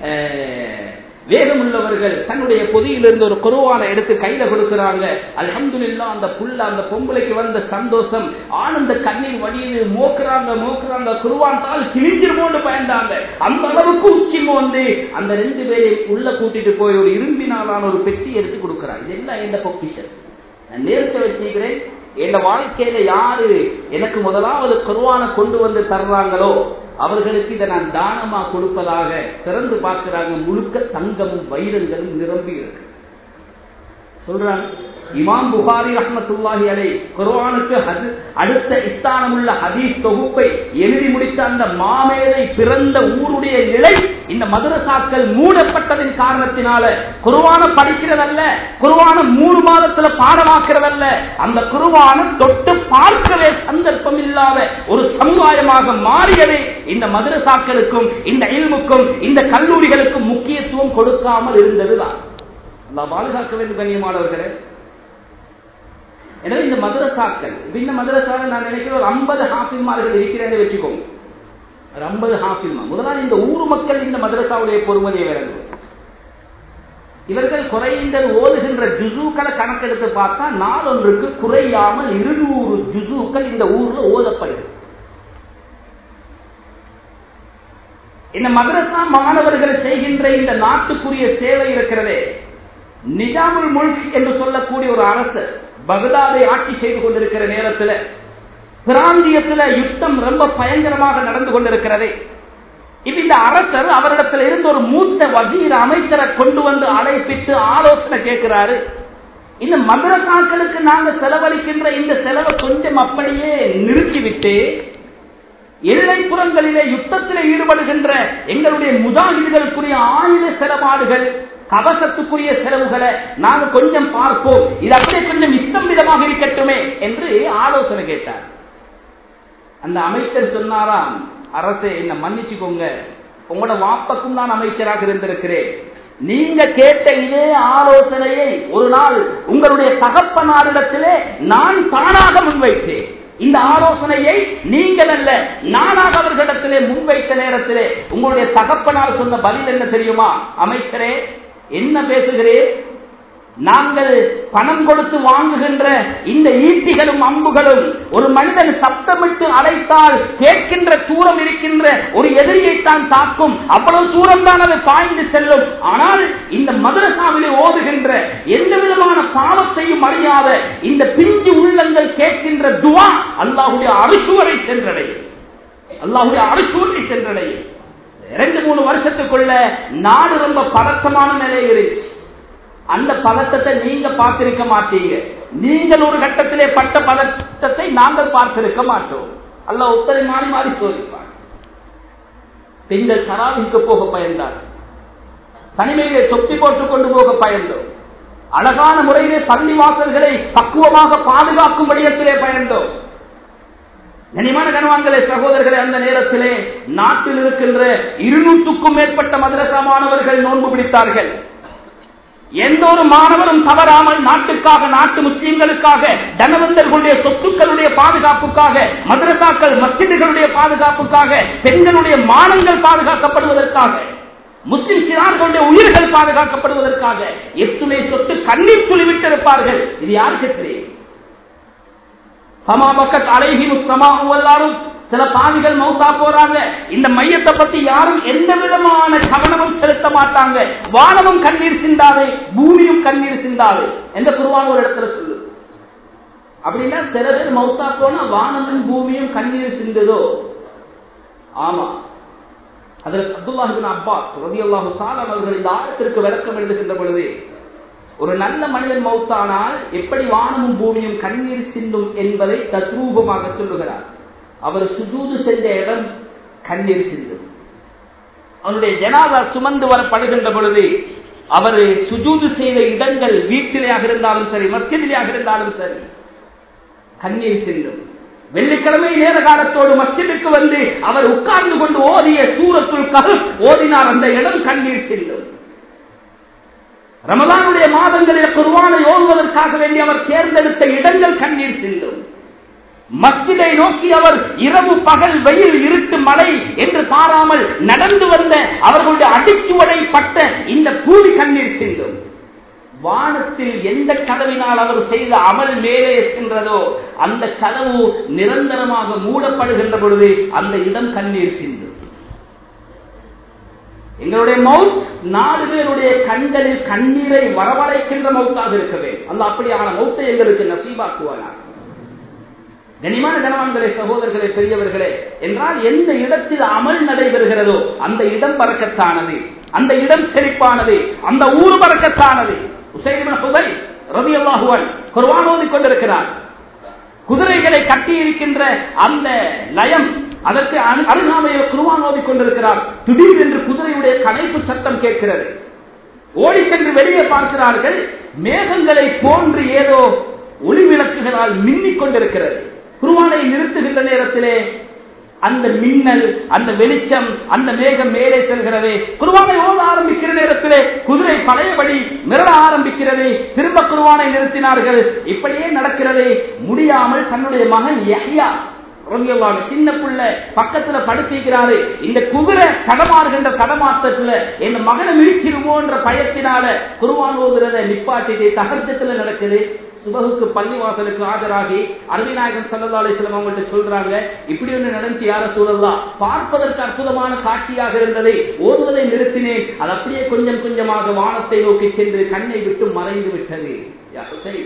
வேகம் உள்ளவர்கள் தன்னுடைய பொதியிலிருந்து ஒரு குருவான எடுத்து கையில கொடுக்கிறாங்க அலமதுல்லா அந்த புல்ல அந்த பொம்பளைக்கு வந்த சந்தோஷம் ஆனந்த கண்ணீர் வடியுது மோக்குறாங்க மோக்குறாங்க குருவான் தால் கிழிஞ்சிருமோன்னு பயந்தாங்க அந்த அளவுக்கு உச்சி மோந்து அந்த ரெண்டு பேரை உள்ள கூட்டிட்டு போய் ஒரு இரும்பினாலான ஒரு பெட்டி எடுத்து கொடுக்கிறாங்க இதெல்லாம் எந்த பொக்கிஷன் நான் நேரத்தை வச்சுக்கிறேன் என் வாழ்க்கையில யாரு எனக்கு முதலாவது குருவான கொண்டு வந்து தர்றாங்களோ அவர்களுக்கு இதை நான் தானமா கொடுப்பதாக திறந்து பார்க்கிறாங்க முழுக்க தங்கமும் வைரங்களும் நிரம்பி இருக்கு சொல்றாங்க இமாம் புகாரி ரஹமத்துல்லாஹி அலை குர்ஆனுக்கு அடுத்த இஸ்தானம் உள்ள ஹதீஸ் தொகுப்பை எழுதி முடித்த அந்த மாமேதை பிறந்த ஊருடைய நிலை இந்த மதுரசாக்கள் மூடப்பட்டதின் காரணத்தினால குருவான படிக்கிறதல்ல குருவான மூணு மாதத்துல பாடமாக்குறதல்ல அந்த குருவான தொட்டு பார்க்கவே சந்தர்ப்பம் இல்லாத ஒரு சமுதாயமாக மாறியதே இந்த மதுரசாக்களுக்கும் இந்த இல்முக்கும் இந்த கல்லூரிகளுக்கும் முக்கியத்துவம் கொடுக்காமல் இருந்ததுதான் பாதுகாக்க வேண்டும் கண்ணியமானவர்களே எனவே இந்த மதரசாக்கள் இந்த மதரசாவில் நான் நினைக்கிறேன் ஒரு ஐம்பது ஹாஃபில்மார்கள் இருக்கிறேன்னு வச்சுக்கோங்க ஒரு ஐம்பது ஹாஃபில்மா முதலாவது இந்த ஊர் மக்கள் இந்த மதரசாவுடைய பொறுமதியை விளங்குவோம் இவர்கள் குறைந்தது ஓதுகின்ற ஜுசுக்களை கணக்கெடுத்து பார்த்தா நாளொன்றுக்கு குறையாமல் இருநூறு ஜுசுக்கள் இந்த ஊர்ல ஓதப்படுது இந்த மதரசா மாணவர்கள் செய்கின்ற இந்த நாட்டுக்குரிய சேவை இருக்கிறதே நிஜாமுல் முல்க் என்று சொல்லக்கூடிய ஒரு அரசர் பகதாதை ஆட்சி செய்து கொண்டிருக்கிற நேரத்தில் பிராந்தியத்தில் யுத்தம் ரொம்ப பயங்கரமாக நடந்து கொண்டிருக்கிறதே இப்ப இந்த அரசர் அவரிடத்தில் இருந்து ஒரு மூத்த வசீர் அமைச்சரை கொண்டு வந்து அழைப்பிட்டு ஆலோசனை கேட்கிறாரு இந்த மதரசாக்களுக்கு நாங்க செலவழிக்கின்ற இந்த செலவை கொஞ்சம் அப்படியே நிறுத்திவிட்டு எல்லைப்புறங்களிலே யுத்தத்தில் ஈடுபடுகின்ற எங்களுடைய முதாகிதுகளுக்குரிய ஆயுத செலவாடுகள் கவசத்துக்குரிய செலவுகளை நாங்க கொஞ்சம் பார்ப்போம் இது அப்படியே கொஞ்சம் இஷ்டமிதமாக இருக்கட்டுமே என்று ஆலோசனை கேட்டார் அந்த அமைச்சர் சொன்னாராம் அரசே என்ன மன்னிச்சுக்கோங்க உங்களோட வாப்பக்கும் நான் அமைச்சராக இருந்திருக்கிறேன் நீங்க கேட்ட இதே ஆலோசனையை ஒரு நாள் உங்களுடைய தகப்பனாரிடத்திலே நான் தானாக முன்வைத்தேன் இந்த ஆலோசனையை நீங்கள் அல்ல நானாக அவர்களிடத்திலே முன்வைத்த நேரத்திலே உங்களுடைய தகப்பனால் சொன்ன பதில் என்ன தெரியுமா அமைச்சரே என்ன பேசுகிறேன் நாங்கள் பணம் கொடுத்து வாங்குகின்ற இந்த ஈட்டிகளும் அம்புகளும் ஒரு மனிதன் சப்தமிட்டு அழைத்தால் கேட்கின்ற தூரம் இருக்கின்ற ஒரு எதிரியை தான் தாக்கும் அவ்வளவு தூரம் தான் அது பாய்ந்து செல்லும் ஆனால் இந்த மதரசாவிலே ஓதுகின்ற எந்த விதமான பாவத்தையும் அறியாத இந்த பிஞ்சு உள்ளங்கள் கேட்கின்ற துவா அல்லாஹுடைய அரிசுவரை சென்றடையும் அல்லாஹுடைய அரிசுவரை சென்றடையும் ரெண்டு மூணு வருஷத்துக்குள்ள நாடு ரொம்ப பதட்டமான நிலையில் இருந்துச்சு அந்த பதட்டத்தை நீங்க பார்த்திருக்க மாட்டீங்க நீங்கள் ஒரு கட்டத்திலே பட்ட பதட்டத்தை நாங்கள் பார்த்திருக்க மாட்டோம் அல்ல ஒத்தரை மாறி மாறி சோதிப்பார் பெண்கள் தராவிக்கு போக பயந்தார் தனிமையிலே தொப்பி போட்டுக் கொண்டு போக பயந்தோம் அழகான முறையிலே பள்ளி வாசல்களை பக்குவமாக பாதுகாக்கும் வடிவத்திலே பயந்தோம் கனிமான கனவான்களே சகோதரர்களே அந்த நேரத்திலே நாட்டில் இருக்கின்ற இருநூற்றுக்கும் மேற்பட்ட மதரசா மாணவர்கள் நோன்பு பிடித்தார்கள் எந்த ஒரு மாணவரும் தவறாமல் நாட்டுக்காக நாட்டு முஸ்லீம்களுக்காக தனவந்தர்களுடைய சொத்துக்களுடைய பாதுகாப்புக்காக மதரசாக்கள் மஸ்ஜிதுகளுடைய பாதுகாப்புக்காக பெண்களுடைய மானங்கள் பாதுகாக்கப்படுவதற்காக முஸ்லிம் சிறார்களுடைய உயிர்கள் பாதுகாக்கப்படுவதற்காக எத்துணை சொத்து கண்ணீர் துளிவிட்டிருப்பார்கள் இது யாருக்கு தெரியும் சமாபக்கத் அலைஹிம் சமாவும் எல்லாரும் சில பாவிகள் மௌத்தா போறாங்க இந்த மையத்தை பத்தி யாரும் எந்த விதமான கவனமும் செலுத்த மாட்டாங்க வானமும் கண்ணீர் சிந்தாது பூமியும் கண்ணீர் சிந்தாது எந்த குருவான ஒரு இடத்துல சொல்லு அப்படின்னா சில பேர் மௌத்தா போனா வானமும் பூமியும் கண்ணீர் சிந்ததோ ஆமா அதில் அப்துல்லாஹிபின் அப்பாஸ் ரவி அல்லாஹு சாலம் அவர்கள் இந்த ஆழத்திற்கு விளக்கம் எழுதுகின்ற பொழுது ஒரு நல்ல மனிதன் மௌத்தானால் எப்படி வானமும் பூமியும் கண்ணீர் சிந்தும் என்பதை தத்ரூபமாக சொல்லுகிறார் அவர் சுஜூது செஞ்ச இடம் கண்ணீர் சிந்தும் அவனுடைய ஜனாதா சுமந்து வரப்படுகின்ற பொழுது அவர் சுஜூது செய்த இடங்கள் வீட்டிலேயாக இருந்தாலும் சரி மஸ்ஜிதிலேயாக இருந்தாலும் சரி கண்ணீர் சிந்தும் வெள்ளிக்கிழமை நேர காலத்தோடு மஸ்ஜிதுக்கு வந்து அவர் உட்கார்ந்து கொண்டு ஓதிய சூரத்துள் கல் ஓதினார் அந்த இடம் கண்ணீர் சிந்தும் ரமதானுடைய மாதங்களில் குருவானை ஓதுவதற்காக வேண்டி அவர் தேர்ந்தெடுத்த இடங்கள் கண்ணீர் சிந்தும் மஸ்ஜிதை நோக்கி அவர் இரவு பகல் வெயில் இருட்டு மழை என்று பாராமல் நடந்து வந்த அவர்களுடைய அடிச்சுவடை பட்ட இந்த பூமி கண்ணீர் சிந்தும் வானத்தில் எந்த கதவினால் அவர் செய்த அமல் மேலே இருக்கின்றதோ அந்த கதவு நிரந்தரமாக மூடப்படுகின்ற பொழுது அந்த இடம் கண்ணீர் சிந்தும் எங்களுடைய மவுத் நாலு பேருடைய கண்களில் கண்ணீரை வரவழைக்கின்ற மவுத்தாக இருக்க வேண்டும் அல்ல அப்படியான மௌத்தை எங்களுக்கு நசீபாக்குவானா கனிமான கனவான்களே சகோதரர்களே பெரியவர்களே என்றால் எந்த இடத்தில் அமல் நடைபெறுகிறதோ அந்த இடம் பறக்கத்தானது அந்த இடம் செழிப்பானது அந்த ஊர் பறக்கத்தானது ரவி அல்லாஹுவன் குர்வானோதி கொண்டிருக்கிறார் குதிரைகளை கட்டி இருக்கின்ற அந்த லயம் அதற்கு அருகாமையில் குருவான் ஓதி கொண்டிருக்கிறார் திடீரென்று குதிரையுடைய கணைப்பு சத்தம் கேட்கிறது ஓடி சென்று வெளியே பார்க்கிறார்கள் மேகங்களை போன்று ஏதோ ஒளி விளக்குகளால் மின்னிக் கொண்டிருக்கிறது குருவானை நிறுத்துகின்ற நேரத்திலே அந்த மின்னல் அந்த வெளிச்சம் அந்த மேகம் மேலே செல்கிறது குருவானை ஓத ஆரம்பிக்கிற நேரத்திலே குதிரை பழையபடி மிரள ஆரம்பிக்கிறது திரும்ப குருவானை நிறுத்தினார்கள் இப்படியே நடக்கிறது முடியாமல் தன்னுடைய மகன் யஹ்யா ரலியல்லாஹு சின்ன புள்ள பக்கத்துல படுத்திக்கிறாரு இந்த குதிரை தடமாறுகின்ற தடமாற்றத்துல என் மகனை மீழ்ச்சிருமோன்ற பயத்தினால குருவான் ஓதுறத நிப்பாட்டிட்டு தகர்த்தத்துல நடக்குது சுபகுக்கு பள்ளிவாசலுக்கு ஆஜராகி அருவிநாயகம் சல்லா அலிஸ்லாம் அவங்கள்ட்ட சொல்றாங்க இப்படி ஒன்று நடந்து யார சூழல்லாம் பார்ப்பதற்கு அற்புதமான காட்சியாக இருந்ததை ஓதுவதை நிறுத்தினேன் அது அப்படியே கொஞ்சம் கொஞ்சமாக வானத்தை நோக்கி சென்று கண்ணை விட்டு மறைந்து விட்டது சரி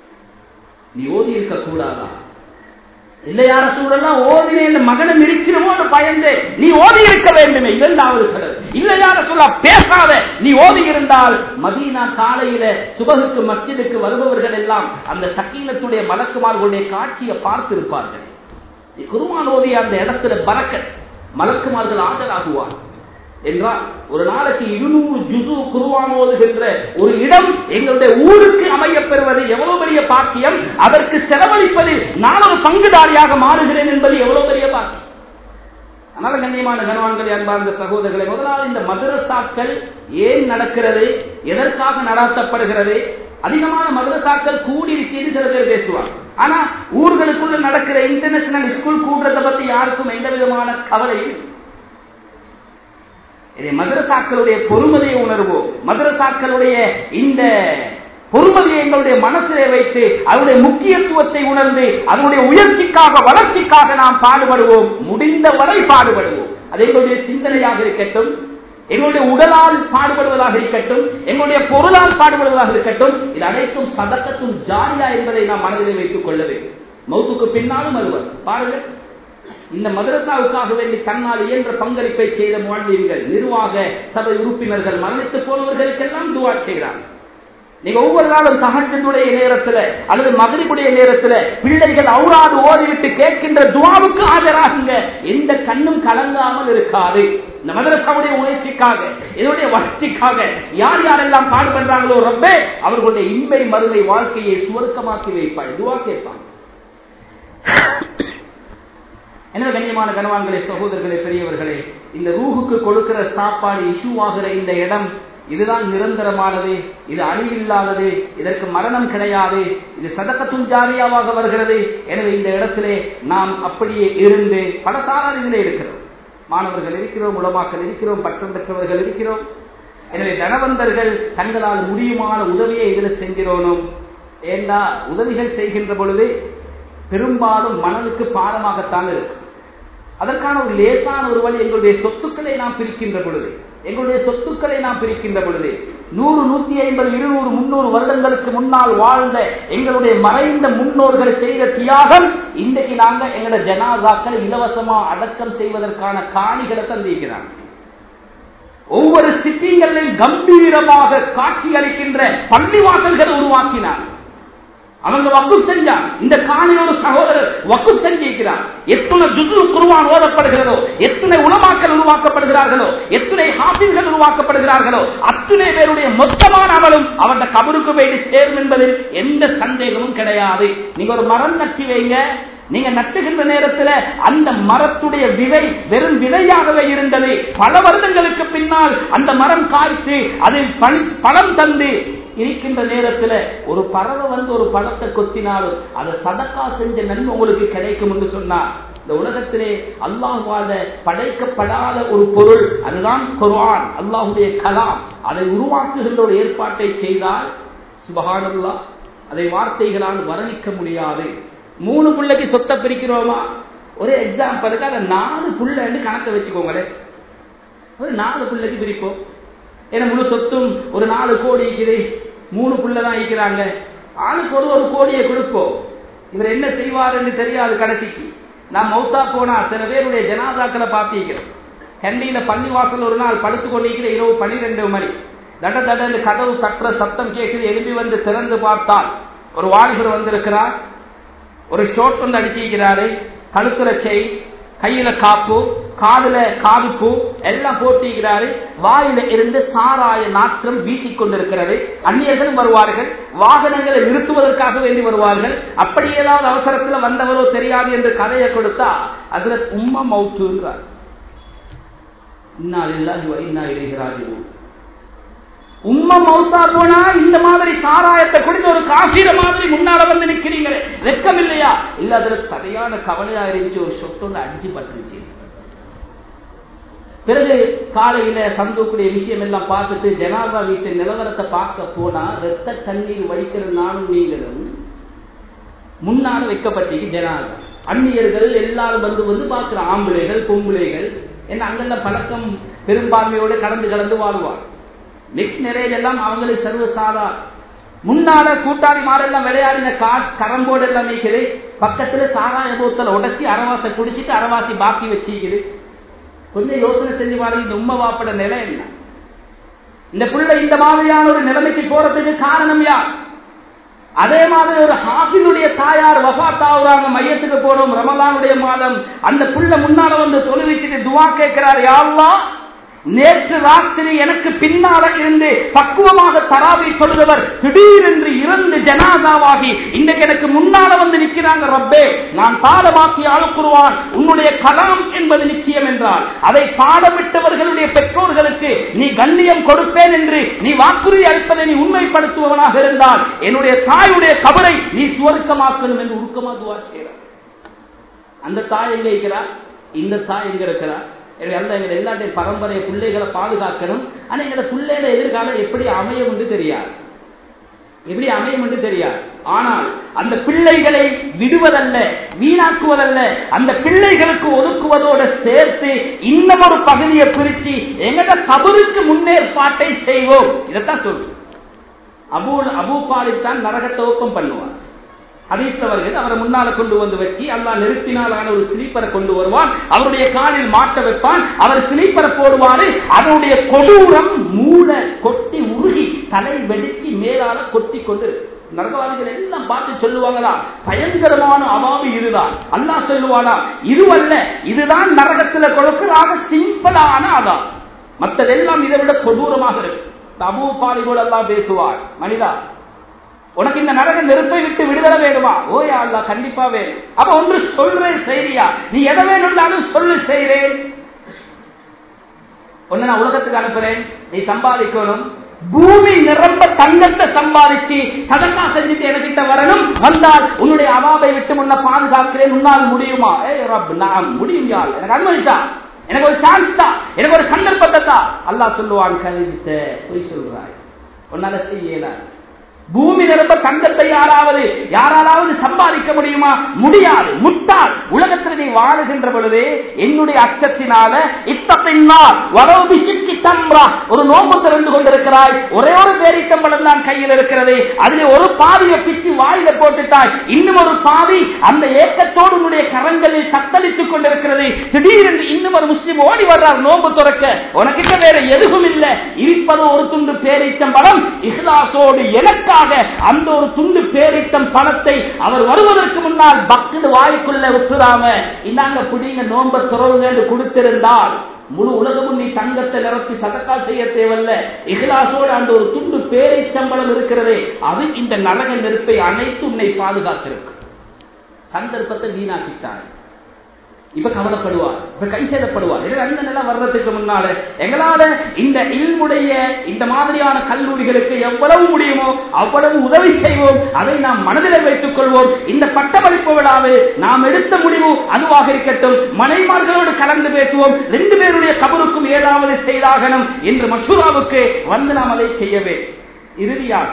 நீ ஓதி இருக்க கூடாதா இல்ல யார சூழலாம் ஓதினேன் மகனை மிரிச்சிருமோன்னு பயந்து நீ ஓதி இருக்க வேண்டுமே இரண்டாவது கடல் இல்ல யார சொல்ல பேசாத நீ ஓதி இருந்தால் மதீனா காலையில சுபகுக்கு மஸ்ஜிதுக்கு வருபவர்கள் எல்லாம் அந்த சக்கீனத்துடைய மலக்குமார்களுடைய காட்சியை பார்த்திருப்பார்கள் குருமான் ஓதிய அந்த இடத்துல பறக்க மலக்குமார்கள் ஆஜராகுவார் என்றால் ஒரு நாளைக்கு இருநூறு ஜுசு குருவான் ஓதுகின்ற ஒரு இடம் எங்களுடைய ஊருக்கு அமைய பெறுவது எவ்வளவு பெரிய பாக்கியம் அதற்கு செலவழிப்பதில் நான் ஒரு பங்குதாரியாக மாறுகிறேன் என்பது எவ்வளவு பெரிய பாக்கியம் அதனால கண்ணியமான கனவான்கள் அன்பார்ந்த சகோதரர்களை முதலாவது இந்த மதரசாக்கள் ஏன் நடக்கிறது எதற்காக நடத்தப்படுகிறது அதிகமான மதரசாக்கள் கூடி இருக்கிறது சில பேர் பேசுவாங்க ஆனா ஊர்களுக்குள்ள நடக்கிற இன்டர்நேஷனல் ஸ்கூல் கூடுறதை பத்தி யாருக்கும் எந்த விதமான கவலையும் இதை மதரசாக்களுடைய பொறுமதியை உணர்வோம் மதரசாக்களுடைய இந்த பொறுமதியை எங்களுடைய மனசிலே வைத்து அதனுடைய முக்கியத்துவத்தை உணர்ந்து அதனுடைய உயர்ச்சிக்காக வளர்ச்சிக்காக நாம் பாடுபடுவோம் முடிந்த வரை பாடுபடுவோம் அது எங்களுடைய சிந்தனையாக இருக்கட்டும் எங்களுடைய உடலால் பாடுபடுவதாக இருக்கட்டும் எங்களுடைய பொருளால் பாடுபடுவதாக இருக்கட்டும் இது அனைத்தும் சதக்கத்தும் ஜாலியா என்பதை நாம் மனதில் வைத்துக் கொள்ள வேண்டும் மௌத்துக்கு பின்னாலும் அலுவல் பாருங்கள் இந்த மதரசாவுக்காக வேண்டி தன்னால் இயன்ற பங்களிப்பை செய்த மாணவியர்கள் நிர்வாக சபை உறுப்பினர்கள் மரணித்து போனவர்களுக்கெல்லாம் துவா செய்கிறார் நீங்க ஒவ்வொரு நாளும் சகஜனுடைய நேரத்துல அல்லது மகிழ்வுடைய நேரத்துல பிள்ளைகள் அவுராது ஓடிவிட்டு கேட்கின்ற துவாவுக்கு ஆஜராகுங்க எந்த கண்ணும் கலங்காமல் இருக்காது இந்த மதரசாவுடைய உணர்ச்சிக்காக இதனுடைய வளர்ச்சிக்காக யார் யாரெல்லாம் பாடுபடுறாங்களோ ரொம்பே அவர்களுடைய இன்பை மறுமை வாழ்க்கையை சுவர்க்கமாக்கி வைப்பாள் துவா கேட்பாங்க என்ன கண்ணியமான கனவான்களே சகோதரர்களே பெரியவர்களே இந்த ரூஹுக்கு கொடுக்கிற சாப்பாடு இஷ்யூவாகிற இந்த இடம் இதுதான் நிரந்தரமானது இது அழிவில்லாதது இதற்கு மரணம் கிடையாது இது சதக்கத்தும் ஜாரியாவாக வருகிறது எனவே இந்த இடத்திலே நாம் அப்படியே இருந்து பல சாரார் இதிலே இருக்கிறோம் மாணவர்கள் இருக்கிறோம் உலமாக்கள் இருக்கிறோம் பட்டம் பெற்றவர்கள் இருக்கிறோம் எனவே தனவந்தர்கள் தங்களால் முடியுமான உதவியை இதில் செஞ்சிடணும் ஏண்டா உதவிகள் செய்கின்ற பொழுது பெரும்பாலும் மனதுக்கு பாரமாகத்தான் இருக்கும் அதற்கான ஒரு லேசான ஒரு வழி எங்களுடைய சொத்துக்களை நாம் பிரிக்கின்ற பொழுது எங்களுடைய சொத்துக்களை நாம் பிரிக்கின்ற பொழுது நூறு நூத்தி ஐம்பது இருநூறு முன்னூறு வருடங்களுக்கு முன்னால் வாழ்ந்த எங்களுடைய மறைந்த முன்னோர்கள் செய்த தியாகம் இன்றைக்கு நாங்க எங்களோட ஜனாதாக்கள் இலவசமா அடக்கம் செய்வதற்கான காணிகளை தந்திருக்கிறாங்க ஒவ்வொரு சிட்டிங்களையும் கம்பீரமாக காட்சி அளிக்கின்ற பள்ளிவாசல்களை உருவாக்கினார் அவங்க வக்கு செஞ்சான் இந்த காணியோட சகோதரர் வக்கு செஞ்சிருக்கிறார் எத்தனை ஜுது குருவான் ஓதப்படுகிறதோ எத்தனை உணவாக்கள் உருவாக்கப்படுகிறார்களோ எத்தனை ஹாபில்கள் உருவாக்கப்படுகிறார்களோ அத்தனை பேருடைய மொத்தமான அமலும் அவருடைய கபருக்கு போயிட்டு சேரும் என்பதில் எந்த சந்தேகமும் கிடையாது நீங்க ஒரு மரம் நட்டி வைங்க நீங்க நட்டுகின்ற நேரத்தில் அந்த மரத்துடைய விதை வெறும் விதையாகவே இருந்தது பல வருடங்களுக்கு பின்னால் அந்த மரம் காய்த்து அதில் பழம் தந்து இருக்கின்ற நேரத்தில் ஒரு பறவை வந்து ஒரு பழத்தை கொத்தினாலும் அதை சதக்கா செஞ்ச நன்மை உங்களுக்கு கிடைக்கும் என்று சொன்னார் இந்த உலகத்திலே அல்லாஹால படைக்கப்படாத ஒரு பொருள் அதுதான் குர்ஆன் அல்லாஹுடைய கலாம் அதை உருவாக்குகின்ற ஒரு ஏற்பாட்டை செய்தால் சுபகானல்லா அதை வார்த்தைகளால் வர்ணிக்க முடியாது மூணு பிள்ளைக்கு சொத்தை பிரிக்கிறோமா ஒரு எக்ஸாம்பிளுக்கு அதை நாலு புள்ளன்னு கணக்கை வச்சுக்கோங்களேன் ஒரு நாலு பிள்ளைக்கு பிரிப்போம் ஏன்னா முழு சொத்தும் ஒரு நாலு கோடி இருக்குது மூணு புள்ள தான் இருக்கிறாங்க ஆளுக்கு ஒரு ஒரு கோடியை கொடுப்போம் இவர் என்ன செய்வாருன்னு தெரியாது கடைசிக்கு நான் மௌத்தா போனா சில பேருடைய ஜனாதாக்களை பார்த்திருக்கிறோம் கண்டியில பள்ளி வாசல் ஒரு நாள் படுத்து கொண்டிருக்கிற இரவு பனிரெண்டு மணி தட தடன்னு கதவு தட்டுற சத்தம் கேட்குது எழுப்பி வந்து திறந்து பார்த்தால் ஒரு வாலிபர் வந்திருக்கிறார் ஒரு ஷோட் வந்து அடிச்சிருக்கிறாரு கழுத்துல செய் கையில காப்பு காதுல காதுப்பு எல்லாம் போட்டிருக்கிறாரு வாயில இருந்து சாராய நாற்றம் வீசிக் கொண்டிருக்கிறது அந்நியர்களும் வருவார்கள் வாகனங்களை நிறுத்துவதற்காக வேண்டி வருவார்கள் அப்படி ஏதாவது அவசரத்தில் வந்தவரோ தெரியாது என்று கதையை கொடுத்தா அதுல உம்மா மவுத்துங்கிறார் இன்னால் இல்லாது இன்னா இறைகிறார்கள் உம்மா மௌத்தா போனா இந்த மாதிரி சாராயத்தை குடிந்த ஒரு காசீர மாதிரி முன்னால வந்து நிக்கிறீங்களே வெக்கம் இல்லையா இல்ல அதுல சரியான கவலையா இருந்துச்சு ஒரு சொத்தோட அஞ்சு பட்டுருச்சு பிறகு காலையில சந்தோக்கூடிய விஷயம் எல்லாம் பார்த்துட்டு ஜனாதா வீட்டு நிலவரத்தை பார்க்க போனா ரத்த தண்ணீர் வடிக்கிற நானும் நீங்களும் முன்னால் வைக்கப்பட்டீங்க ஜனாதா அந்நியர்கள் எல்லாரும் வந்து வந்து பார்க்கிற ஆம்பளைகள் பொம்பளைகள் என்ன அங்கெல்லாம் பழக்கம் பெரும்பான்மையோடு கடந்து கலந்து வாழ்வார் மிக்ஸ் மேரேஜ் எல்லாம் அவங்களுக்கு சர்வ சாதா முன்னால கூட்டாளி மாரெல்லாம் விளையாடின கரம்போடு எல்லாம் வைக்குது பக்கத்துல சாராய போத்தல உடச்சி அரவாசை குடிச்சிட்டு அரவாசி பாக்கி வச்சிக்குது கொஞ்சம் யோசனை செஞ்சு பாருங்க இந்த உண்மை வாப்பட நிலை என்ன இந்த பிள்ளை இந்த மாதிரியான ஒரு நிலைமைக்கு போறதுக்கு காரணம் யார் அதே மாதிரி ஒரு ஹாஃபினுடைய தாயார் வஃபாத்தாவுறாங்க மையத்துக்கு போறோம் ரமலானுடைய மாதம் அந்த புள்ள முன்னால வந்து தொழுவிச்சுட்டு துவா கேட்கிறார் யாரெல்லாம் நேற்று ராத்திரி எனக்கு பின்னால இருந்து பக்குவமாக தராவி சொல்லுதவர் திடீரென்று இறந்து ஜனாதாவாகி இன்றைக்கு எனக்கு முன்னால வந்து நிற்கிறாங்க ரப்பே நான் பாடமாக்கி அழுக்குருவான் உன்னுடைய கலாம் என்பது நிச்சயம் என்றால் அதை பாடமிட்டவர்களுடைய பெற்றோர்களுக்கு நீ கண்ணியம் கொடுப்பேன் என்று நீ வாக்குறுதி அளிப்பதை நீ உண்மைப்படுத்துபவனாக இருந்தால் என்னுடைய தாயுடைய கபரை நீ சுவர்க்கமாக்கணும் என்று உருக்கமா துவா செய்கிறார் அந்த தாய் எங்க இருக்கிறார் இந்த தாய் எங்க இருக்கிறார் அல்ல எங்க எல்லாத்தையும் பரம்பரை பிள்ளைகளை பாதுகாக்கணும் ஆனா எங்க பிள்ளைகள எதிர்காலம் எப்படி அமையும் என்று தெரியாது எப்படி அமையும் என்று தெரியாது ஆனால் அந்த பிள்ளைகளை விடுவதல்ல வீணாக்குவதல்ல அந்த பிள்ளைகளுக்கு ஒதுக்குவதோடு சேர்த்து இன்னும் ஒரு பகுதியை பிரிச்சு எங்கட கபருக்கு முன்னேற்பாட்டை செய்வோம் இதைத்தான் சொல்லு அபு அபு பாலித்தான் நரகத்தை ஓப்பம் பண்ணுவார் அதீஸ்ல வருகிறது அவரை முன்னால கொண்டு வந்து வச்சு அல்லா நெருப்பினாலான ஒரு ஸ்லீப்பரை கொண்டு வருவான் அவருடைய காலில் மாட்ட வைப்பான் அவர் ஸ்லீப்பரை போடுவாரு அதனுடைய கொடூரம் மூட கொட்டி உருகி தலை வெடிச்சு மேலால கொத்தி கொண்டு நரகவாதிகள் எல்லாம் பார்த்து சொல்லுவாங்களா பயங்கரமான அவாவு இதுதான் அல்லா சொல்லுவானா இதுவல்ல இதுதான் நரகத்துல கொடுக்கிறாக சிம்பிளான அதான் மற்றதெல்லாம் இதை விட கொடூரமாக இருக்கு தபு பாலிகள் எல்லாம் பேசுவார் மனிதா உனக்கு இந்த நரக நெருப்பை விட்டு விடுதலை வேணுமா ஓயா அல்லா கண்டிப்பா வேணும் அப்ப ஒன்று சொல்றேன் செய்தியா நீ எதை வேணும்னாலும் சொல்லு செய்றேன் ஒன்னு நான் உலகத்துக்கு அனுப்புறேன் நீ சம்பாதிக்கணும் பூமி நிரம்ப தங்கத்தை சம்பாதிச்சு சதக்கா செஞ்சுட்டு என்கிட்ட வரணும் வந்தால் உன்னுடைய அவாவை விட்டு முன்ன பாதுகாக்கிறேன் உன்னால் முடியுமா ஏ ரப் நான் முடியும் யார் எனக்கு அனுமதிச்சா எனக்கு ஒரு சான்ஸ் தான் எனக்கு ஒரு சந்தர்ப்பத்தை தான் அல்லாஹ் சொல்லுவான் கவித்த பொய் சொல்றாய் உன்னால செய்யல பூமி நிரம்ப தங்கத்தை யாராவது யாராலாவது சம்பாதிக்க முடியுமா முடியாது முட்டாள் உலகத்தில் நீ வாழுகின்ற பொழுது என்னுடைய அச்சத்தினால இத்தப்பின்னால் வரவு சிக்கி தம்பா ஒரு நோம்பு திறந்து கொண்டிருக்கிறாய் ஒரே ஒரு பேரித்தம்பளம் தான் கையில் இருக்கிறது அதில் ஒரு பாதியை பிச்சு வாயில போட்டுட்டாய் இன்னும் ஒரு பாதி அந்த ஏக்கத்தோடு உன்னுடைய கரங்களில் தத்தளித்துக் கொண்டிருக்கிறது திடீரென்று இன்னும் ஒரு முஸ்லிம் ஓடி வர்றார் நோம்பு துறக்க உனக்கிட்ட வேற எதுவும் இல்லை இருப்பது ஒரு துண்டு பேரித்தம்பளம் இஸ்லாசோடு எனக்காக அந்த ஒரு துண்டு பேரித்தம் பணத்தை அவர் வருவதற்கு முன்னால் பக்து வாய்க்குள்ள விட்டுறாம இந்தாங்க புடிங்க நோம்ப துறவுங்க கொடுத்திருந்தால் முழு உலகமும் நீ தங்கத்தை நிரப்பி சதக்கா செய்ய தேவையில்ல இகலாசோடு அந்த ஒரு துண்டு பேரிச்சம்பளம் இருக்கிறதே அது இந்த நரக நெருப்பை அனைத்து உன்னை பாதுகாத்திருக்கு சந்தர்ப்பத்தை வீணாக்கிட்டார் இப்ப கவலைப்படுவார் இப்ப கை சேதப்படுவார் அந்த நிலை வர்றதுக்கு முன்னால எங்களால இந்த இல்முடைய இந்த மாதிரியான கல்லூரிகளுக்கு எவ்வளவு முடியுமோ அவ்வளவு உதவி செய்வோம் அதை நாம் மனதில் வைத்துக் கொள்வோம் இந்த பட்டமளிப்பு விழாவில் நாம் எடுத்த முடிவு அதுவாக இருக்கட்டும் மனைமார்களோடு கலந்து பேசுவோம் ரெண்டு பேருடைய கபருக்கும் ஏதாவது செய்தாகணும் என்று மசூராவுக்கு வந்து நாம் அதை செய்யவே இறுதியாக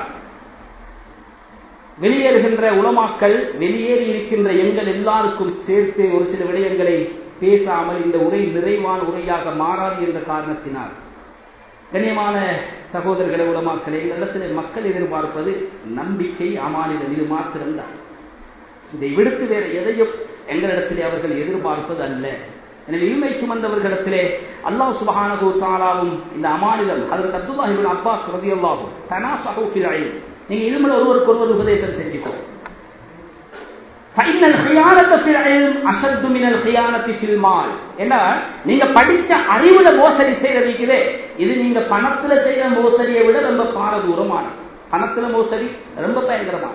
வெளியேறுகின்ற உலமாக்கள் வெளியேறி இருக்கின்ற எங்கள் எல்லாருக்கும் சேர்த்து ஒரு சில விடயங்களை பேசாமல் இந்த உரை நிறைவான உரையாக மாறாது என்ற காரணத்தினால் கண்ணியமான சகோதரர்களை உலமாக்களை எங்களிடத்தில் மக்கள் எதிர்பார்ப்பது நம்பிக்கை அமானிடம் இது மாத்திரம்தான் இதை விடுத்து வேற எதையும் எங்களிடத்திலே அவர்கள் எதிர்பார்ப்பது அல்ல எனவே இல்மை சுமந்தவர்களிடத்திலே அல்லாஹ் சுபஹானகு தாலாவும் இந்த அமானிதம் அதற்கு அப்துல்லாஹிபின் அப்பாஸ் ரதியுல்லாஹும் தனா சகோஃபில் நீங்க இருமல் ஒருவருக்கு ஒருவர் உபதேசம் செஞ்சுக்கோ நீங்க படிச்ச அறிவுல மோசடி செய்யறதுக்குதே இது நீங்க பணத்துல செய்யற மோசடியை விட ரொம்ப பாரதூரமான பணத்துல மோசடி ரொம்ப பயங்கரமான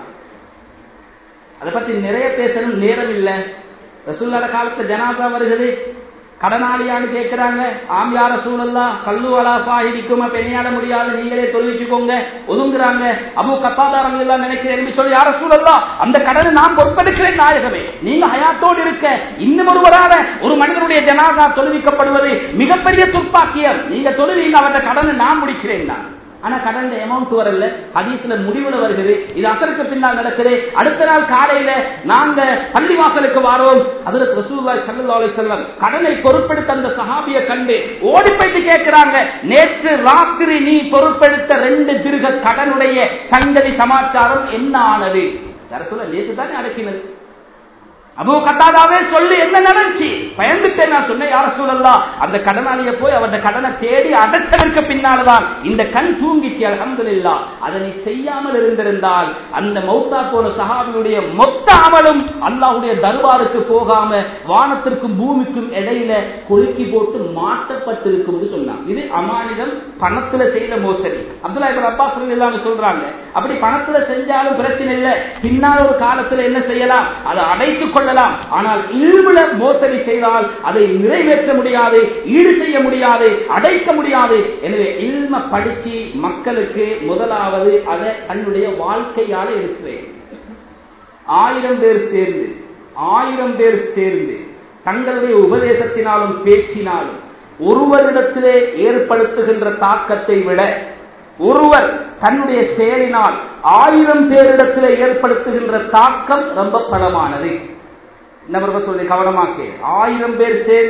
அதை பத்தி நிறைய பேசணும் நேரம் இல்லை ரசூல்லாட காலத்துல ஜனாதா வருகிறது கடனாளியான்னு கேட்கிறாங்க ஆம் யார சூழல்லாம் கல்லுவலா சாஹிதிக்குமா பெண்ணியாட முடியாது நீங்களே தொழிச்சுக்கோங்க ஒதுங்குறாங்க அபு கத்தாதாரம் எல்லாம் நினைக்கிறேன் சொல்லி யார சூழல்லாம் அந்த கடனை நான் பொறுப்பெடுக்கிறேன் நாயகமே நீங்க ஹயாத்தோடு இருக்க இன்னும் ஒருவரால ஒரு மனிதனுடைய ஜனாதா தொழுவிக்கப்படுவது மிகப்பெரிய துப்பாக்கியம் நீங்க தொழுவீங்க அவருடைய கடனை நான் முடிக்கிறேன் நான் ஆனா கடன் அமௌண்ட் வரல ஹதீஸ்ல முடிவுல வருகிறது இது அசருக்கு பின்னால் நடக்குது அடுத்த நாள் காலையில நாங்க பள்ளிவாசலுக்கு வாரோம் அதுல ரசூல்லாய் சல்லா செல்லம் கடனை பொறுப்பெடுத்த அந்த சஹாபிய கண்டு ஓடி போயிட்டு கேட்கிறாங்க நேற்று ராத்திரி நீ பொறுப்பெடுத்த ரெண்டு திருக கடனுடைய சங்கதி சமாச்சாரம் என்ன ஆனது சொல்ல நேற்று தானே அடக்கினது அபு கத்தாதாவே சொல்லி என்ன நடந்துச்சு பயந்துட்டேன் நான் சொன்னேன் யார சூழல்லா அந்த கடனாளிய போய் அவருடைய கடனை தேடி அடைச்சதற்கு பின்னால்தான் இந்த கண் தூங்கிச்சு அலமதுல்லா அதை நீ செய்யாமல் இருந்திருந்தால் அந்த மௌத்தா போன சஹாபியுடைய மொத்த அமலும் அல்லாஹுடைய தர்பாருக்கு போகாம வானத்திற்கும் பூமிக்கும் இடையில கொலுக்கி போட்டு மாற்றப்பட்டிருக்கும் சொன்னான் இது அமானிதம் பணத்துல செய்த மோசடி அப்துல்லா இப்ப அப்பா சொல்லி சொல்றாங்க அப்படி பணத்துல செஞ்சாலும் பிரச்சனை இல்லை பின்னால் ஒரு காலத்துல என்ன செய்யலாம் அதை அடைத்துக் கொள்ளலாம் ஆனால் இல்முல மோசடி செய்தால் அதை நிறைவேற்ற முடியாது ஈடு செய்ய முடியாது அடைக்க முடியாது எனவே இல்ம படிச்சு மக்களுக்கு முதலாவது அதை தன்னுடைய வாழ்க்கையால இருக்கிறேன் ஆயிரம் பேர் சேர்ந்து ஆயிரம் பேர் சேர்ந்து தங்களுடைய உபதேசத்தினாலும் பேச்சினாலும் ஒருவரிடத்திலே ஏற்படுத்துகின்ற தாக்கத்தை விட ஒருவர் தன்னுடைய செயலினால் ஆயிரம் பேரிடத்தில் ஏற்படுத்துகின்ற தாக்கம் ரொம்ப பலமானது இந்த சொல்லி கவனமாக்க ஆயிரம் பேர் சேர்ந்து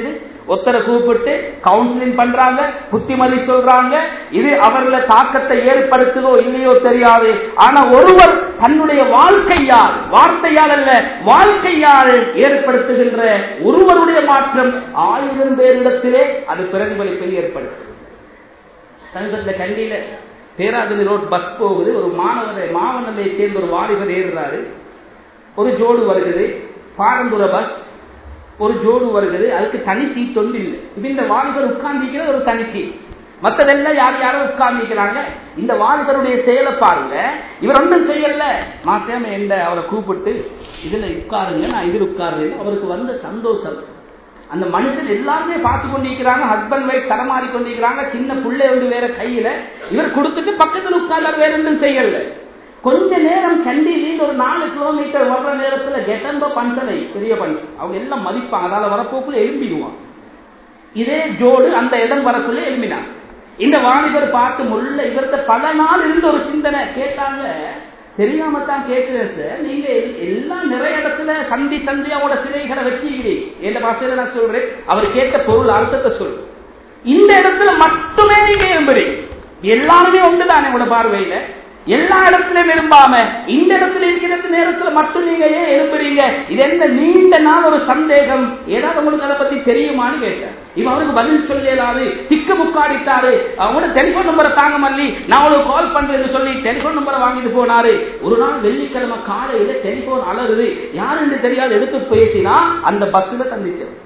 ஒருத்தரை கூப்பிட்டு கவுன்சிலிங் பண்றாங்க புத்திமதி சொல்றாங்க இது அவர்கள தாக்கத்தை ஏற்படுத்துதோ இல்லையோ தெரியாது ஆனா ஒருவர் தன்னுடைய வாழ்க்கையால் வார்த்தையால் அல்ல வாழ்க்கையால் ஏற்படுத்துகின்ற ஒருவருடைய மாற்றம் ஆயிரம் பேரிடத்திலே அது பிரதிபலிப்பை ஏற்படுத்தும் சமீபத்தில் கண்டியில பேராதனி ரோட் பஸ் போகுது ஒரு மாணவரை மாவனத்தை சேர்ந்த ஒரு வாலிபர் ஏறுறாரு ஒரு ஜோடு வருகிறது பாரம்பரிய பஸ் ஒரு ஜோடு வருகிறது அதுக்கு தனி சீட் ஒன்று இல்லை இது இந்த வாலிபர் உட்கார்ந்திருக்கிற ஒரு தனி சீட் மற்றதெல்லாம் யார் யாரும் உட்கார்ந்திருக்கிறாங்க இந்த வாலிபருடைய செயலை பாருங்க இவர் ஒன்றும் செய்யல மாத்திரம் எந்த அவரை கூப்பிட்டு இதுல உட்காருங்க நான் இதில் உட்காருங்க அவருக்கு வந்த சந்தோஷம் அந்த மனுஷன் எல்லாருமே பார்த்து கொண்டிருக்கிறாங்க ஹஸ்பண்ட் ஒய்ஃப் தடமாறி கொண்டிருக்கிறாங்க சின்ன பிள்ளை வந்து வேற கையில இவர் கொடுத்துட்டு பக்கத்தில் உட்கார்ந்தார் வேற ஒன்றும் செய்யல கொஞ்ச நேரம் கண்டியில் ஒரு நாலு கிலோமீட்டர் வர்ற நேரத்துல கெட்டம்ப பஞ்சலை பெரிய பஞ்சு அவங்க எல்லாம் மதிப்பாங்க அதால வரப்போக்குள்ள எழும்பிடுவான் இதே ஜோடு அந்த இடம் வரக்குள்ள எழும்பினான் இந்த வாலிபர் பார்த்து முள்ள இவர்கிட்ட பல நாள் இருந்த ஒரு சிந்தனை கேட்டாங்க தெரியாம தான் கேட்கிறேன் சார் நீங்க எல்லாம் நிறைய இடத்துல சந்தி சந்தி அவங்களோட சிலைகளை வச்சுக்கிறீங்க எந்த பாசையில நான் சொல்றேன் அவர் கேட்ட பொருள் அர்த்தத்தை சொல் இந்த இடத்துல மட்டுமே நீங்க எழும்புறீங்க எல்லாருமே ஒன்றுதானே உங்களோட பார்வையில எல்லா இடத்துலயும் விரும்பாம இந்த இடத்துல இருக்கிற நேரத்துல மட்டும் நீங்க ஏன் எழுப்புறீங்க இது என்ன நீண்ட நாள் ஒரு சந்தேகம் ஏதாவது உங்களுக்கு அதை பத்தி தெரியுமான்னு கேட்டேன் இவன் அவருக்கு பதில் சொல்லலாது திக்கு முக்காடிட்டாரு அவங்களோட டெலிபோன் நம்பரை தாங்க மல்லி நான் உங்களுக்கு கால் பண்றேன்னு சொல்லி டெலிபோன் நம்பரை வாங்கிட்டு போனாரு ஒரு நாள் வெள்ளிக்கிழமை காலையில டெலிபோன் அலருது யாருன்னு தெரியாது எடுத்து பேசினா அந்த பஸ்ல சந்திச்சது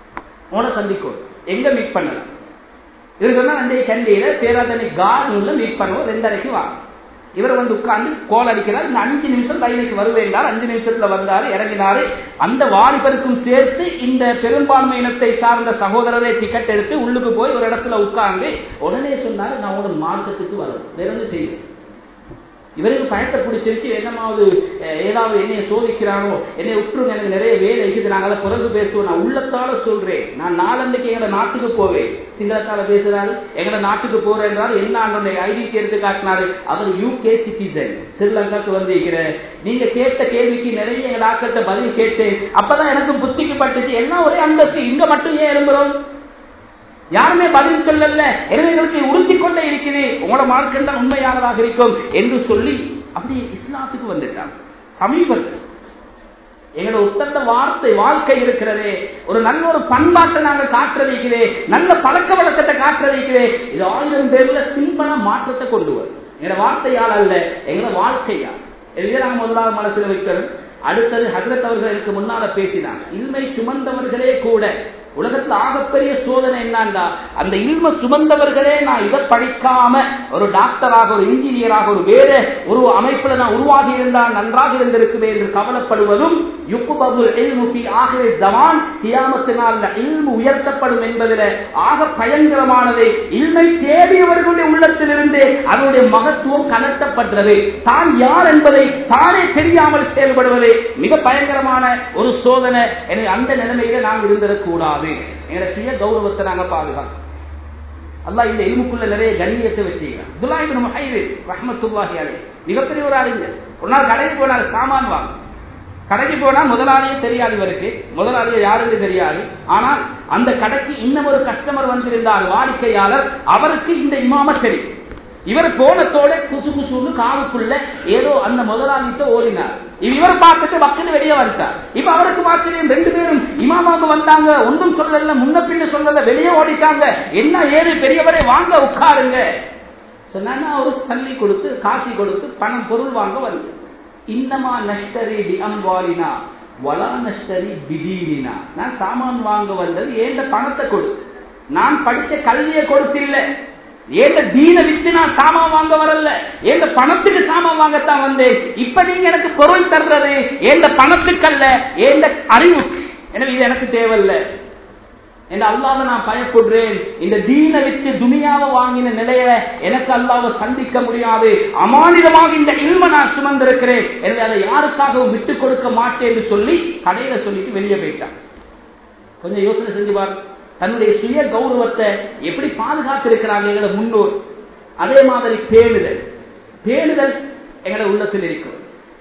உன சந்திக்கும் எங்க மீட் பண்ணலாம் இவர் சொன்னா அன்றைய கண்டியில பேராதனை கார்டன்ல மீட் பண்ணுவோம் ரெண்டரைக்கு வாங்க இவர் வந்து உட்கார்ந்து கோல் அடிக்கிறார் இந்த அஞ்சு நிமிஷம் லைனுக்கு வருவேண்டார் அஞ்சு நிமிஷத்துல வந்தாரு இறங்கினாரு அந்த வாலிபருக்கும் சேர்த்து இந்த பெரும்பான்மை இனத்தை சார்ந்த சகோதரரை டிக்கெட் எடுத்து உள்ளுக்கு போய் ஒரு இடத்துல உட்கார்ந்து உடனே சொன்னாரு நான் உங்களோட மார்க்கத்துக்கு வரும் வேற ஒன்றும் செய்யும் இவருக்கு பயத்தை பிடிச்சிருச்சு என்னமாவது ஏதாவது என்னைய சோதிக்கிறானோ என்னை விட்டுருங்க எனக்கு நிறைய வேலை இருக்குது நாங்கள் பிறகு பேசுவோம் நான் உள்ளத்தால சொல்றேன் நான் நாளன்னைக்கு எங்களை நாட்டுக்கு போவேன் சிங்களத்தால பேசுறாரு எங்களை நாட்டுக்கு போறேன் என்றால் என்ன அண்ணனுடைய ஐடிக்கு எடுத்து காட்டினாரு அவர் யூகே சிட்டிசன் ஸ்ரீலங்காக்கு வந்திருக்கிற நீங்க கேட்ட கேள்விக்கு நிறைய எங்க டாக்டர்கிட்ட பதில் கேட்டேன் அப்பதான் எனக்கு புத்திக்கு பட்டுச்சு எல்லாம் ஒரே அந்தஸ்து இங்க மட்டும் ஏன் எழும்புறோம் யாருமே பதில் சொல்லல எனவே எங்களுக்கு உறுத்தி கொண்டே இருக்குது உங்களோட மார்க்கம் தான் உண்மையானதாக இருக்கும் என்று சொல்லி அப்படி இஸ்லாத்துக்கு வந்துட்டாங்க சமீபத்தில் எங்களோட உத்தந்த வார்த்தை வாழ்க்கை இருக்கிறதே ஒரு நல்ல ஒரு பண்பாட்டை நாங்கள் காட்டுறதைக்கிறே நல்ல பழக்க வழக்கத்தை காட்டுறதைக்கிறே இது ஆயிரம் பேர்ல சிம்பன மாற்றத்தை கொண்டு வரும் எங்களோட வார்த்தையால் அல்ல எங்களோட வாழ்க்கையால் இதுவே நாங்கள் முதலாவது மனசில் வைக்கிறோம் அடுத்தது ஹசரத் அவர்களுக்கு முன்னால பேசினாங்க இல்மை சுமந்தவர்களே கூட உலகத்துல ஆகப்பெரிய சோதனை என்னண்டா அந்த இல்ம சுமந்தவர்களே நான் இதை படிக்காம ஒரு டாக்டராக ஒரு இன்ஜினியராக ஒரு வேற ஒரு அமைப்புல நான் உருவாகி இருந்தால் நன்றாக இருந்திருக்குமே என்று கவலைப்படுவதும் ஆகிய ஜவான் கியாமத்தினால் இல்மு உயர்த்தப்படும் என்பதில் ஆக பயங்கரமானது இல்மை தேடியவர்களுடைய உள்ளத்திலிருந்து அதனுடைய மகத்துவம் கலட்டப்படுறது தான் யார் என்பதை தானே தெரியாமல் செயல்படுவது மிக பயங்கரமான ஒரு சோதனை எனவே அந்த நிலைமையில நாம் இருந்திடக்கூடாது எங்களை சுய கௌரவத்தை நாங்க பாதுகாக்கணும் அல்லா இந்த இல்முக்குள்ள நிறைய கண்ணியத்தை வச்சுக்கிறான் துலாயிபின் முஹைது ரஹமத்துல்லாஹி அலை மிகப்பெரிய ஒரு அறிஞர் ஒரு நாள் கடைக்கு போனார் சாமான் வாங்க கடைக்கு போனா முதலாளியே தெரியாது இவருக்கு முதலாளியை யாருன்னு தெரியாது ஆனால் அந்த கடைக்கு இன்னும் ஒரு கஸ்டமர் வந்திருந்தார் வாடிக்கையாளர் அவருக்கு இந்த இமாம தெரியும் இவர் போனத்தோட குசு குசுன்னு காவுக்குள்ள ஏதோ அந்த முதலாளிட்ட ஓடினார் இவர் பார்த்துட்டு மக்கள் வெளியே வந்துட்டார் இப்ப அவருக்கு பார்த்து ரெண்டு பேரும் இமாமாவுக்கு வந்தாங்க ஒன்றும் சொல்லல முன்ன பின்ன சொல்லல வெளியே ஓடிட்டாங்க என்ன ஏது பெரியவரே வாங்க உட்காருங்க சொன்னா ஒரு தள்ளி கொடுத்து காசி கொடுத்து பணம் பொருள் வாங்க வந்து இன்னமா நஷ்டரி டி அம்வாரினா வலா நஷ்டரி திடீரினா நான் சாமான் வாங்க வந்தது ஏண்ட பணத்தை கொடு நான் படிச்ச கல்வியை கொடுத்தில்லை ஏந்த தீன வித்து நான் சாமான் வாங்க வரல ஏந்த பணத்துக்கு சாமான் வாங்கத்தான் வந்தேன் இப்ப நீங்க எனக்கு பொருள் தர்றது ஏந்த பணத்துக்கு அல்ல ஏந்த அறிவு எனவே இது எனக்கு தேவையில்ல என்று அல்லாவை நான் பயப்படுறேன் இந்த தீன வித்து துணியாவை வாங்கின நிலைய எனக்கு அல்லாவை சந்திக்க முடியாது அமானிதமாக இந்த இல்ம நான் சுமந்திருக்கிறேன் எனவே அதை யாருக்காகவும் விட்டுக் கொடுக்க மாட்டேன் என்று சொல்லி கடையில சொல்லிட்டு வெளியே போயிட்டான் கொஞ்சம் யோசனை செஞ்சு பாருங்க தன்னுடைய சுய கௌரவத்தை எப்படி பாதுகாத்திருக்கிறாங்க எங்களோட முன்னோர் அதே மாதிரி பேணுதல் பேணுதல் எங்களோட உள்ளத்தில் இருக்கும்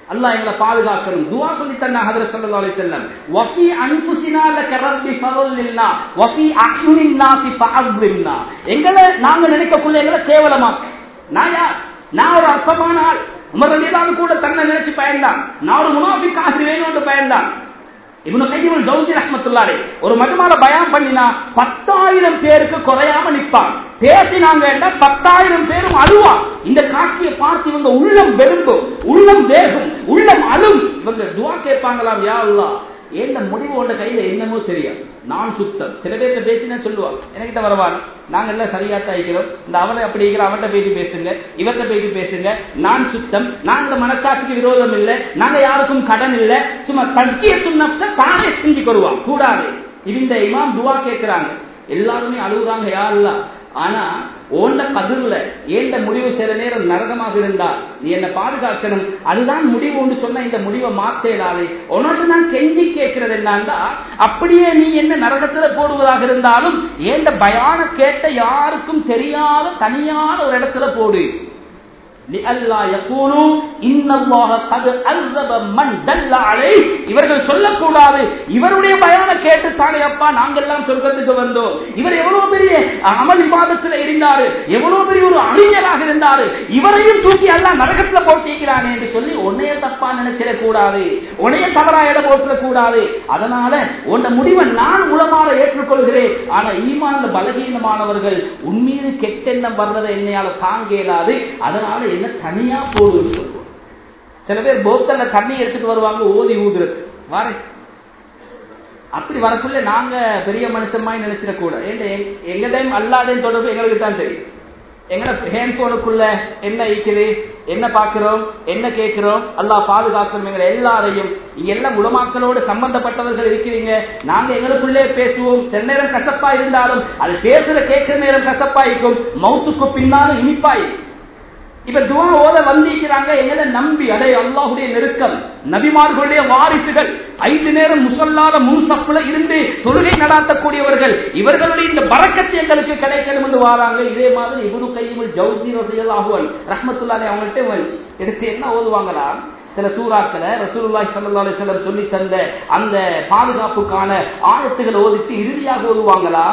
அல்லாஹ் எங்களை பாதுகாக்கணும் துவா சொல்லி தந்தா ஹதரத் ஸல்லல்லாஹு அலைஹி வஸல்லம் வஃபி அன்ஃபுஸினா லக ரப்பி ஃபضلنا வஃபி அஹ்யுனின் நாசி ஃபஅஸ்லிம்னா எங்களை நாங்க நினைக்கக்குள்ள எங்களை கேவலமாக்கு நான் யார் நான் ஒரு அற்பமான ஆள் உமர் ரலியல்லாஹு கூட தன்னை நினைச்சு பயந்தான் நான் ஒரு முனாஃபிக் ஆசி வேணும்னு பயந்தான் இவனு கையில் ஜவுதி ரஹ்மத்துல்லாரே ஒரு மஜமால பயான் பண்ணினா பத்தாயிரம் பேருக்கு குறையாம நிப்பான் பேசினாங்க பத்தாயிரம் பேரும் அழுவான் இந்த காட்சியை பார்த்து இவங்க உள்ளம் வெறும்பும் உள்ளம் வேகும் உள்ளம் அழும் இவங்க துவா கேட்பாங்களாம் யா அல்லா என்ன முடிவு உண்ட கையில என்னமோ தெரியும் நான் சுத்தம் சில பேர்கிட்ட பேசினா சொல்லுவான் என்கிட்ட வருவான் நாங்க எல்லாம் சரியா தாய்க்கிறோம் இந்த அவனை அப்படி இருக்கிற அவன்கிட்ட போயிட்டு பேசுங்க இவர்கிட்ட போயிட்டு பேசுங்க நான் சுத்தம் நாங்க மனசாட்சிக்கு விரோதம் இல்லை நாங்க யாருக்கும் கடன் இல்லை சும்மா சத்தியத்தும் நப்ச தானே செஞ்சு கொள்வான் கூடாது இந்த இமாம் துவா கேட்கிறாங்க எல்லாருமே அழுகுறாங்க யாருல ஆனா ஓண்ட கதிர்ல ஏண்ட முடிவு சில நேரம் நரகமாக இருந்தா நீ என்ன பாதுகாக்கணும் அதுதான் முடிவு சொன்ன இந்த முடிவை மாத்தேடாது உனக்கு நான் கெஞ்சி கேட்கிறது என்னன்னா அப்படியே நீ என்ன நரகத்துல போடுவதாக இருந்தாலும் ஏண்ட பயான கேட்ட யாருக்கும் தெரியாத தனியான ஒரு இடத்துல போடு இவர்கள் சொல்லக்கூடாது இவருடைய பயான கேட்டு தானே அப்பா நாங்கெல்லாம் சொர்க்கத்துக்கு வந்தோம் இவர் எவ்வளவு பெரிய அமல் விவாதத்தில் இருந்தாரு எவ்வளவு பெரிய ஒரு அறிஞராக இருந்தாரு இவரையும் தூக்கி எல்லாம் நரகத்துல போட்டிக்கிறானே என்று சொல்லி உன்னைய தப்பா நினைச்சிட கூடாது உன்னைய தவறா இட போட்டுற கூடாது அதனால உன்ன முடிவை நான் உளமாற ஏற்றுக்கொள்கிறேன் ஆனா ஈமான பலகீனமானவர்கள் உண்மையில கெட்டெண்ணம் வர்றதை என்னையால தாங்க இயலாது அதனால என்ன தனியா போடுன்னு சொல்லுவோம் சில பேர் போத்தல்ல தண்ணி எடுத்துட்டு வருவாங்க ஓதி ஊதுறது வாரே அப்படி வரக்குள்ள நாங்க பெரிய மனுஷமாய் நினைச்சிடக்கூட எங்க டைம் அல்லாதையும் தொடர்பு எங்களுக்கு தான் தெரியும் எங்கட ஹேண்ட்போனுக்குள்ள என்ன இருக்குது என்ன பார்க்கிறோம் என்ன கேட்கிறோம் அல்லா பாதுகாக்கணும் எங்களை எல்லாரையும் இங்க எல்லாம் உலமாக்களோடு சம்பந்தப்பட்டவர்கள் இருக்கிறீங்க நாங்க எங்களுக்குள்ளே பேசுவோம் சில நேரம் கசப்பா இருந்தாலும் அது பேசுற கேட்கிற நேரம் கசப்பாய்க்கும் மவுத்துக்கு பின்னாலும் இனிப்பாயிருக்கும் இப்ப துவா ஓத வந்திருக்கிறாங்க எங்களை நம்பி அடே அல்லாஹுடைய நெருக்கம் நபிமார்களுடைய வாரிசுகள் ஐந்து நேரம் முசல்லாத முன்சப்புல இருந்து தொழுகை நடாத்தக்கூடியவர்கள் இவர்களுடைய இந்த பறக்கத்தை எங்களுக்கு கிடைக்கணும் என்று வாராங்க இதே மாதிரி இவரு கையில் ஜவுதி ரசையல் ஆகுவன் ரஹமத்துல்லாலே அவங்கள்ட்ட எடுத்து என்ன ஓதுவாங்களா சில சூறாக்களை ரசூலுல்லாஹி ஸல்லல்லாஹு அலைஹி வஸல்லம் சொல்லி தந்த அந்த பாதுகாப்புக்கான ஆயத்துகளை ஓதிட்டு இறுதியாக ஓதுவாங்களா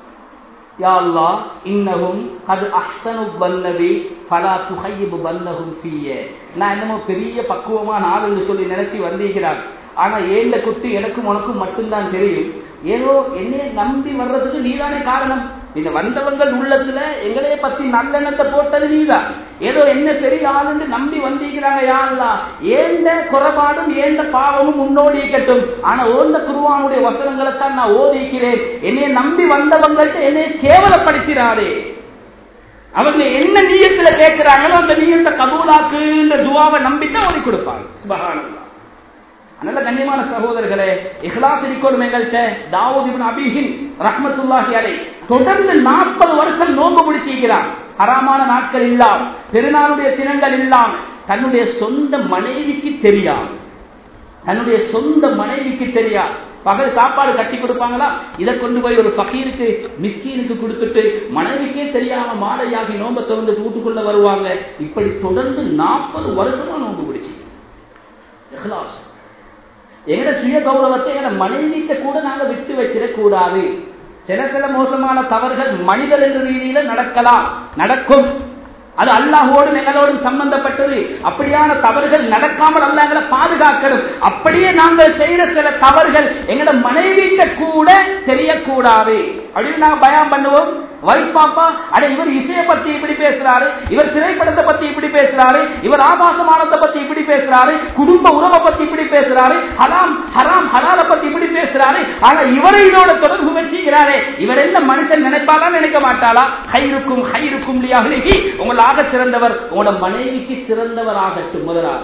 யா அல்லாஹ் இன்னஹும் கது அஹ்சனு பன்னபி ஃபலா துஹய்யிபு பன்னஹும் ஃபிய நான் என்னமோ பெரிய பக்குவமான ஆள் என்று சொல்லி நினைச்சு வந்திருக்கிறார் ஆனா ஏண்ட குட்டி எனக்கும் உனக்கும் மட்டும்தான் தெரியும் ஏதோ என்னைய நம்பி வர்றதுக்கு நீதானே காரணம் இந்த வந்தவங்கள் உள்ளத்துல எங்களைய பத்தி நல்லெண்ணத்தை போட்டது நீதான் ஏதோ என்ன பெரிய ஆளுன்னு நம்பி வந்திருக்கிறாங்க யாருலா ஏண்ட குறைபாடும் ஏண்ட பாவமும் முன்னோடி இருக்கட்டும் ஆனா ஓந்த குருவானுடைய வசனங்களை தான் நான் ஓதிக்கிறேன் என்னைய நம்பி வந்தவங்கள்ட்ட என்னைய கேவலப்படுத்தினாரே அவங்க என்ன நீயத்துல கேட்கிறாங்களோ அந்த நீயத்தை கபூலாக்குன்ற துவாவை நம்பித்தான் ஓதி கொடுப்பாங்க சுபகானந்தா அதனால கண்ணியமான சகோதரர்களே இஹ்லாஸ் இருக்கணும் எங்கள்கிட்ட தாவூத் இப்னு அபிஹின் ரஹ்மத்துல்லாஹி அலை தொடர்ந்து நாற்பது வருஷம் நோன்பு பிடிச்சிருக்கிறான் ஹராமான நாட்கள் இல்லாம பெருநாளுடைய தினங்கள் இல்லாம தன்னுடைய சொந்த மனைவிக்கு தெரியாது தன்னுடைய சொந்த மனைவிக்கு தெரியாது பகல் சாப்பாடு கட்டி கொடுப்பாங்களா இதை கொண்டு போய் ஒரு பகீருக்கு மிஸ்கீனுக்கு கொடுத்துட்டு மனைவிக்கே தெரியாம மாலையாகி நோம்ப திறந்து வீட்டுக்குள்ள வருவாங்க இப்படி தொடர்ந்து நாற்பது வருஷமா நோன்பு பிடிச்சி இஹ்லாஸ் எங்கட சுய கௌரவத்தை எங்க மனைவிட்ட கூட நாங்க விட்டு வச்சிடக் கூடாது சில சில மோசமான தவறுகள் மனிதர் என்ற ரீதியில நடக்கலாம் நடக்கும் அது அல்லாஹோடும் எங்களோடும் சம்பந்தப்பட்டது அப்படியான தவறுகள் நடக்காமல் அல்ல எங்களை பாதுகாக்கணும் அப்படியே நாங்கள் செய்யற சில தவறுகள் எங்களோட மனைவிட்ட கூட தெரியக்கூடாது அப்படின்னு நாங்க பயம் பண்ணுவோம் வைஃப் பாப்பா அட இவர் இசையை பத்தி இப்படி பேசுறாரு இவர் திரைப்படத்தை பத்தி இப்படி பேசுறாரு இவர் ஆபாசமானத்தை பத்தி இப்படி பேசுறாரு குடும்ப உறவை பத்தி இப்படி பேசுறாரு ஹராம் ஹராம் ஹலால பத்தி இப்படி பேசுறாரு ஆனா இவரை இதோட தொடர்பு வச்சுக்கிறாரே இவர் என்ன மனுஷன் நினைப்பாளா நினைக்க மாட்டாளா ஹைருக்கும் ஹைருக்கும் லியாஹ்லிஹி உங்கள் ஆக சிறந்தவர் உங்களோட மனைவிக்கு சிறந்தவர் ஆகட்டும் முதலாவது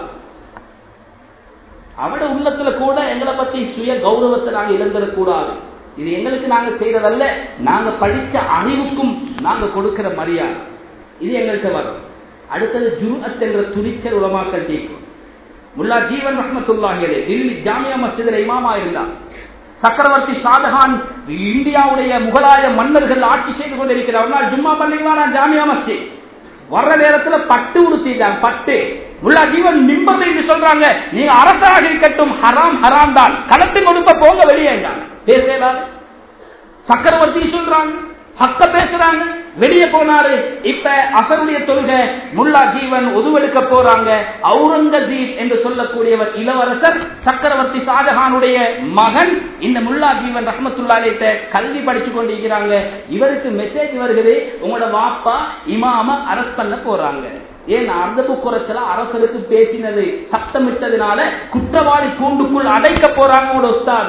அவட உள்ளத்துல கூட எங்களை பத்தி சுய கௌரவத்தை நாங்க இழந்துடக்கூடாது இது எங்களுக்கு நாங்க செய்யறதல்ல நாங்க படித்த அறிவுக்கும் நாங்க கொடுக்கிற மரியாதை இது எங்கள்கிட்ட வரும் அடுத்தது ஜுருஅத் என்ற துணிச்சல் உலமாக்கல் தீக்கும் முல்லா ஜீவன் ரஹமத்துல்லாஹிலே தில்லி ஜாமியா மஸ்ஜிதில் இமாமா இருந்தார் சக்கரவர்த்தி ஷாஜஹான் இந்தியாவுடைய முகலாய மன்னர்கள் ஆட்சி செய்து கொண்டிருக்கிறார் ஜும்மா பள்ளிக்கு நான் ஜாமியா மஸ்ஜித் வர்ற நேரத்துல பட்டு உடுத்திட்டாங்க பட்டு முல்லா ஜீவன் நிம்மதி என்று சொல்றாங்க நீங்க அரசாக இருக்கட்டும் ஹராம் ஹராம் தான் களத்து கொடுப்ப போங்க வெளியே பேசலாது சக்கரவர்த்தி சொல்றாங்க ஹக்க பேசுறாங்க வெளியே போனாரு இப்ப அசருடைய தொழுகை முல்லா ஜீவன் ஒதுவெடுக்க போறாங்க அவுரங்கசீப் என்று சொல்லக்கூடியவர் இளவரசர் சக்கரவர்த்தி ஷாஜஹானுடைய மகன் இந்த முல்லா ஜீவன் ரஹமத்துல்லாலேட்ட கல்வி படிச்சு கொண்டிருக்கிறாங்க இவருக்கு மெசேஜ் வருகிறது உங்களோட வாப்பா இமாம அரஸ்ட் பண்ண போறாங்க ஏன் அர்த்தப்பு குறைச்சல அரசருக்கு பேசினது சத்தமிட்டதுனால குற்றவாளி கூண்டுக்குள் அடைக்க போறாங்க உங்களோட உஸ்தாத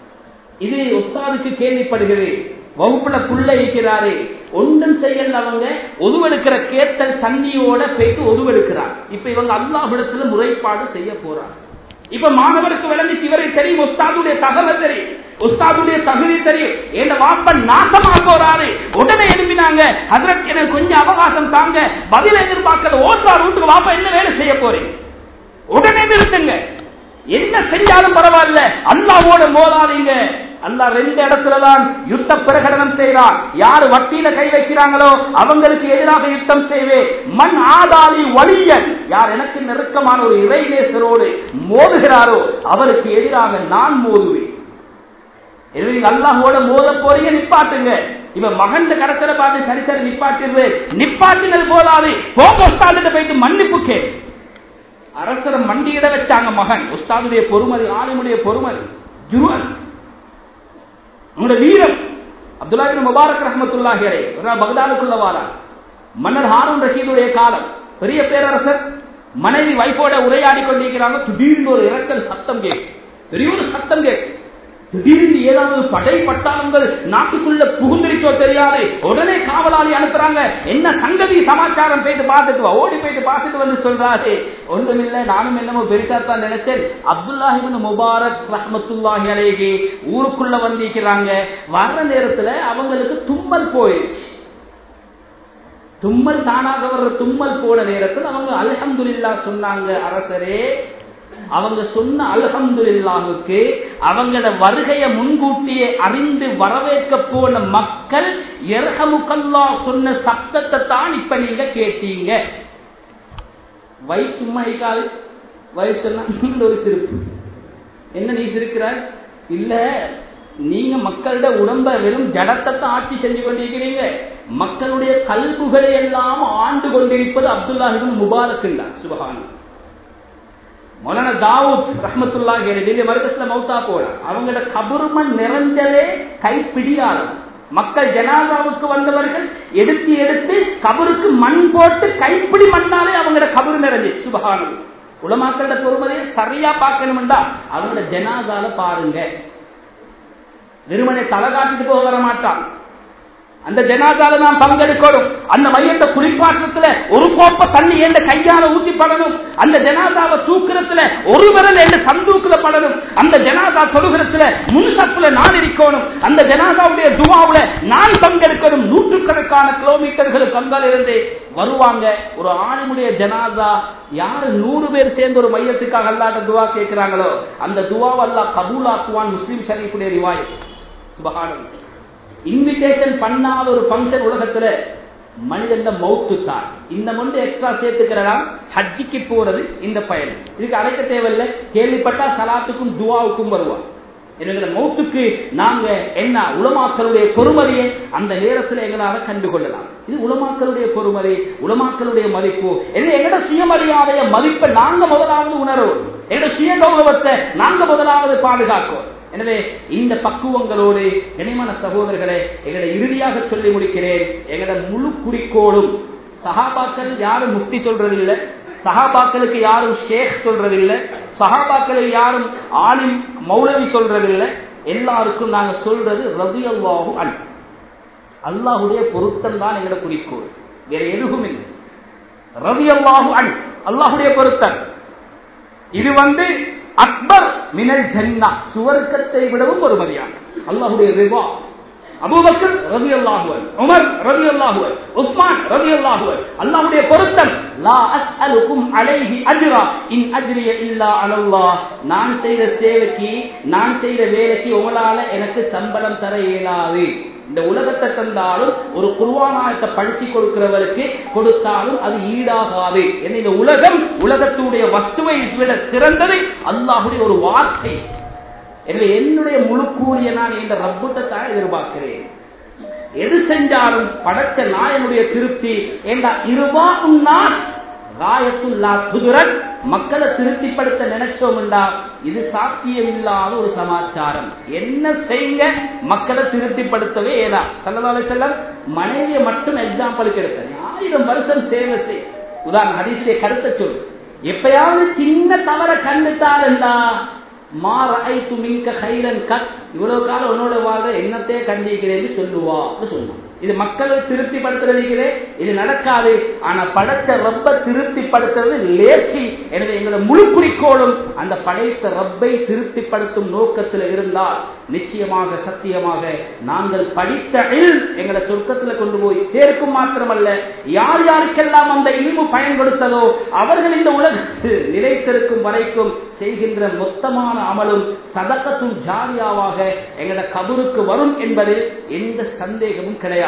இது உஸ்தாதுக்கு கேள்விப்படுகிறது வகுப்புல புள்ள இருக்கிறாரு ஒன்றும் செய்யல அவங்க ஒதுவெடுக்கிற கேத்தல் தண்ணியோட போயிட்டு ஒதுவெடுக்கிறார் இப்ப இவங்க அல்லாஹிடத்துல முறைப்பாடு செய்ய போறாங்க இப்ப மாணவருக்கு விளங்கி இவரை தெரியும் உஸ்தாதுடைய தகவல் தெரியும் உஸ்தாதுடைய தகுதி தெரியும் என் வாப்பன் நாசமா போறாரு உடனே எழுப்பினாங்க அதற்கு எனக்கு கொஞ்சம் அவகாசம் தாங்க பதில் எதிர்பார்க்கல ஓட்டார் வீட்டுக்கு வாப்பா என்ன வேலை செய்ய போறீங்க உடனே நிறுத்துங்க என்ன செஞ்சாலும் பரவாயில்ல அல்லாவோட மோதாதீங்க அல்லா ரெண்டு இடத்துலதான் யுத்த பிரகடனம் செய்கிறார் யாரு வட்டியில கை வைக்கிறாங்களோ அவங்களுக்கு எதிராக யுத்தம் செய்வே மண் ஆதாளி வலியன் யார் எனக்கு நெருக்கமான ஒரு இறைநேசரோடு மோதுகிறாரோ அவருக்கு எதிராக நான் மோதுவேன் எனவே நீங்க அல்லாஹோட மோத போறீங்க நிப்பாட்டுங்க இவன் மகன் கடத்தல பார்த்து சரி சரி நிப்பாட்டிடுது நிப்பாட்டினது போதாது போக உஸ்தாதிட்ட போயிட்டு மன்னிப்பு கே அரசரை மண்டியிட வச்சாங்க மகன் உஸ்தாதுடைய பொறுமதி ஆலிமுடைய பொறுமதி ஜுருவன் உங்களுடைய வீரம் அப்துல்லாஹின் முபாரக் ரஹமத்துல்லாஹி அலை பகதாதுக்குள்ள வாரா மன்னர் ஹாரூன் ரஷீதுடைய காலம் பெரிய பேரரசர் மனைவி வைஃபோட உரையாடி கொண்டிருக்கிறாங்க திடீர்னு ஒரு இறக்கல் சத்தம் கேட்கும் பெரிய ஒரு சத்தம் கேட்கும் திடீர்னு ஏதாவது படை பட்டாளங்கள் நாட்டுக்குள்ள புகுந்திருச்சோ தெரியாது உடனே காவலாளி அனுப்புறாங்க என்ன சங்கதி சமாச்சாரம் போயிட்டு பார்த்துட்டு வா ஓடி போயிட்டு பார்த்துட்டு வந்து சொல்றாரு ஒன்றுமில்ல நானும் என்னமோ பெருசா தான் நினைச்சேன் அப்துல்லாஹிபின் முபாரக் ரஹமத்துல்லாஹி அலேஹி ஊருக்குள்ள வந்திருக்கிறாங்க வர்ற நேரத்துல அவங்களுக்கு தும்மல் போயிடுச்சு தும்மல் தானாக வர்ற தும்மல் போன நேரத்தில் அவங்க அல்ஹம்துலில்லா சொன்னாங்க அரசரே அவங்க சொன்ன அல்ஹம்துல்லாவுக்கு அவங்களோட வருகையை முன்கூட்டியே அறிந்து வரவேற்க போன மக்கள் எர்ஹமுக்கல்லா சொன்ன சப்தத்தை தான் இப்ப நீங்க கேட்டீங்க வயசு சும்மா இருக்காது வயசுன்னா ஒரு சிரிப்பு என்ன நீ சிரிக்கிறாய் இல்ல நீங்க மக்களோட உடம்ப வெறும் ஜடத்தை தான் ஆட்சி செஞ்சு கொண்டிருக்கிறீங்க மக்களுடைய கல்புகளை எல்லாம் ஆண்டு கொண்டிருப்பது அப்துல்லாஹிபின் முபாரக் இல்ல சுபகானி மௌலான தாவூத் ரஹமத்துல்லா கேள்வி மருதஸ்ல மௌத்தா போல அவங்களோட கபுர்மன் நிறைஞ்சலே கைப்பிடியாளர் மக்கள் ஜனாதாவுக்கு வந்தவர்கள் எடுத்து எடுத்து கபருக்கு மண் போட்டு கைப்பிடி மண்ணாலே அவங்களோட கபரு நிறைஞ்சு சுபகானம் உலமாக்களோட பொறுமதியை சரியா பார்க்கணும்டா அவங்களோட ஜனாதால பாருங்க வெறுமனை தலை காட்டிட்டு போக வர மாட்டான் அந்த ஜனாதால நாம் பங்கெடுக்கணும் அந்த மையத்தை குளிப்பாட்டத்துல ஒரு கோப்ப தண்ணி எந்த கையால ஊத்தி படணும் அந்த ஜனாதாவை தூக்குறதுல ஒரு விரல் எந்த சந்தூக்குல படணும் அந்த ஜனாதா தொழுகிறதுல முன்சப்புல நான் இருக்கணும் அந்த ஜனாதாவுடைய துவாவுல நான் பங்கெடுக்கணும் நூற்றுக்கணக்கான கிலோமீட்டர்களுக்கு அங்கால இருந்து வருவாங்க ஒரு ஆளுமுடைய ஜனாதா யாரு நூறு பேர் சேர்ந்து ஒரு மையத்துக்காக அல்லாட்ட துவா கேட்கிறாங்களோ அந்த துவாவை அல்லா கபூலாக்குவான் முஸ்லீம் ஷரீஃபுடைய ரிவாய் சுபகானம் இன்விடேஷன் பண்ணாத ஒரு பங்கன் உலகத்துல மனிதன் மௌத்து தான் இந்த மொண்டு எக்ஸ்ட்ரா சேர்த்துக்கிறலாம் ஹஜ்ஜிக்கு போறது இந்த பயணம் இதுக்கு அழைக்க தேவையில்லை கேள்விப்பட்டா சலாத்துக்கும் துவாவுக்கும் வருவான் எனவே மௌத்துக்கு நாங்க என்ன உலமாக்களுடைய பொறுமதியை அந்த நேரத்தில் எங்களால கண்டுகொள்ளலாம் இது உலமாக்களுடைய பொறுமதி உலமாக்களுடைய மதிப்பு எனவே எங்கட சுயமரியாதைய மதிப்பை நாங்க முதலாவது உணர்வோம் எங்கட சுய கௌரவத்தை நாங்க முதலாவது பாதுகாக்கும் எனவே இந்த பக்குவங்களோடு இணைமான சகோதரர்களை எங்களை இறுதியாக சொல்லி முடிக்கிறேன் எங்களோட முழு குறிக்கோளும் சகாபாக்கள் யாரும் முக்தி சொல்றதில்லை சகாபாக்களுக்கு யாரும் ஷேக் சொல்றதில்லை சகாபாக்களுக்கு யாரும் ஆலிம் மௌலவி சொல்றதில்லை எல்லாருக்கும் நாங்க சொல்றது ரவி அல்லாஹு அல் அல்லாஹுடைய பொருத்தம் தான் எங்களோட குறிக்கோள் வேற எதுவும் இல்லை ரவி அல்லாஹு அல் அல்லாஹுடைய பொருத்தம் இது வந்து அக்பர் மினல் ஜன்னா சுவர்க்கத்தை விடவும் ஒரு மரியாதை அல்லாஹுடைய ரிவா அபூபக்கர் ரவி அல்லாஹுவல் உமர் ரவி அல்லாஹுவல் உஸ்மான் ரவி அல்லாஹுவல் அல்லாஹுடைய பொருத்தம் லா அஸ்அலுக்கும் அலைஹி அஜ்ரா இன் அஜ்ரிய இல்லா அலல்லாஹ் நான் செய்த சேவைக்கு நான் செய்த வேலைக்கு உங்களால எனக்கு சம்பளம் தர இயலாது இந்த உலகத்தை தந்தாலும் ஒரு குருவானாயத்தை படிச்சு கொடுக்கிறவருக்கு கொடுத்தாலும் அது ஈடாகாது என்ன இந்த உலகம் உலகத்துடைய வஸ்துவை விட சிறந்தது அல்லாஹுடைய ஒரு வார்த்தை எனவே என்னுடைய முழு கூலிய நான் இந்த ரப்புத்தை தான் எதிர்பார்க்கிறேன் எது செஞ்சாலும் படைத்த நாயனுடைய திருப்தி ஏண்டா இருவா உன்னார் ராயத்துல்லா குதிரன் மக்களை திருப்திப்படுத்த நினைச்சோம்டா இது சாத்தியமில்லாத ஒரு சமாச்சாரம் என்ன செய்யுங்க மக்களை திருப்திப்படுத்தவே ஏதா சல்லதாலே செல்லம் மனைவியை மட்டும் எக்ஸாம்பிளுக்கு எடுத்தேன் ஆயிரம் வருஷம் சேவை செய் உதாரணம் ஹதீஸே கருத்தை சொல்லு எப்பயாவது சின்ன தவற கண்டுட்டாருந்தா மாறாய்த்து மிங்க கைலன் கத் இவ்வளவு காலம் உன்னோட வாழ்ற என்னத்தையே கண்டிக்கிறேன்னு சொல்லுவா சொன்னான் இது மக்களை திருப்திப்படுத்துறதுக்கிறே இது நடக்காது ஆனா படைத்த ரப்ப திருப்திப்படுத்துறது லேசி எனவே எங்களோட முழு குறிக்கோளும் அந்த படைத்த ரப்பை திருப்திப்படுத்தும் நோக்கத்தில் இருந்தால் நிச்சயமாக சத்தியமாக நாங்கள் படித்த இல் எங்களை சொர்க்கத்துல கொண்டு போய் சேர்க்கும் மாத்திரமல்ல யார் யாருக்கெல்லாம் அந்த இல்மு பயன்படுத்ததோ அவர்கள் இந்த உலகத்தில் நிலைத்திருக்கும் வரைக்கும் செய்கின்ற மொத்தமான அமலும் சதக்கத்தும் ஜாரியாவாக எங்களோட கபருக்கு வரும் என்பதில் எந்த சந்தேகமும் கிடையாது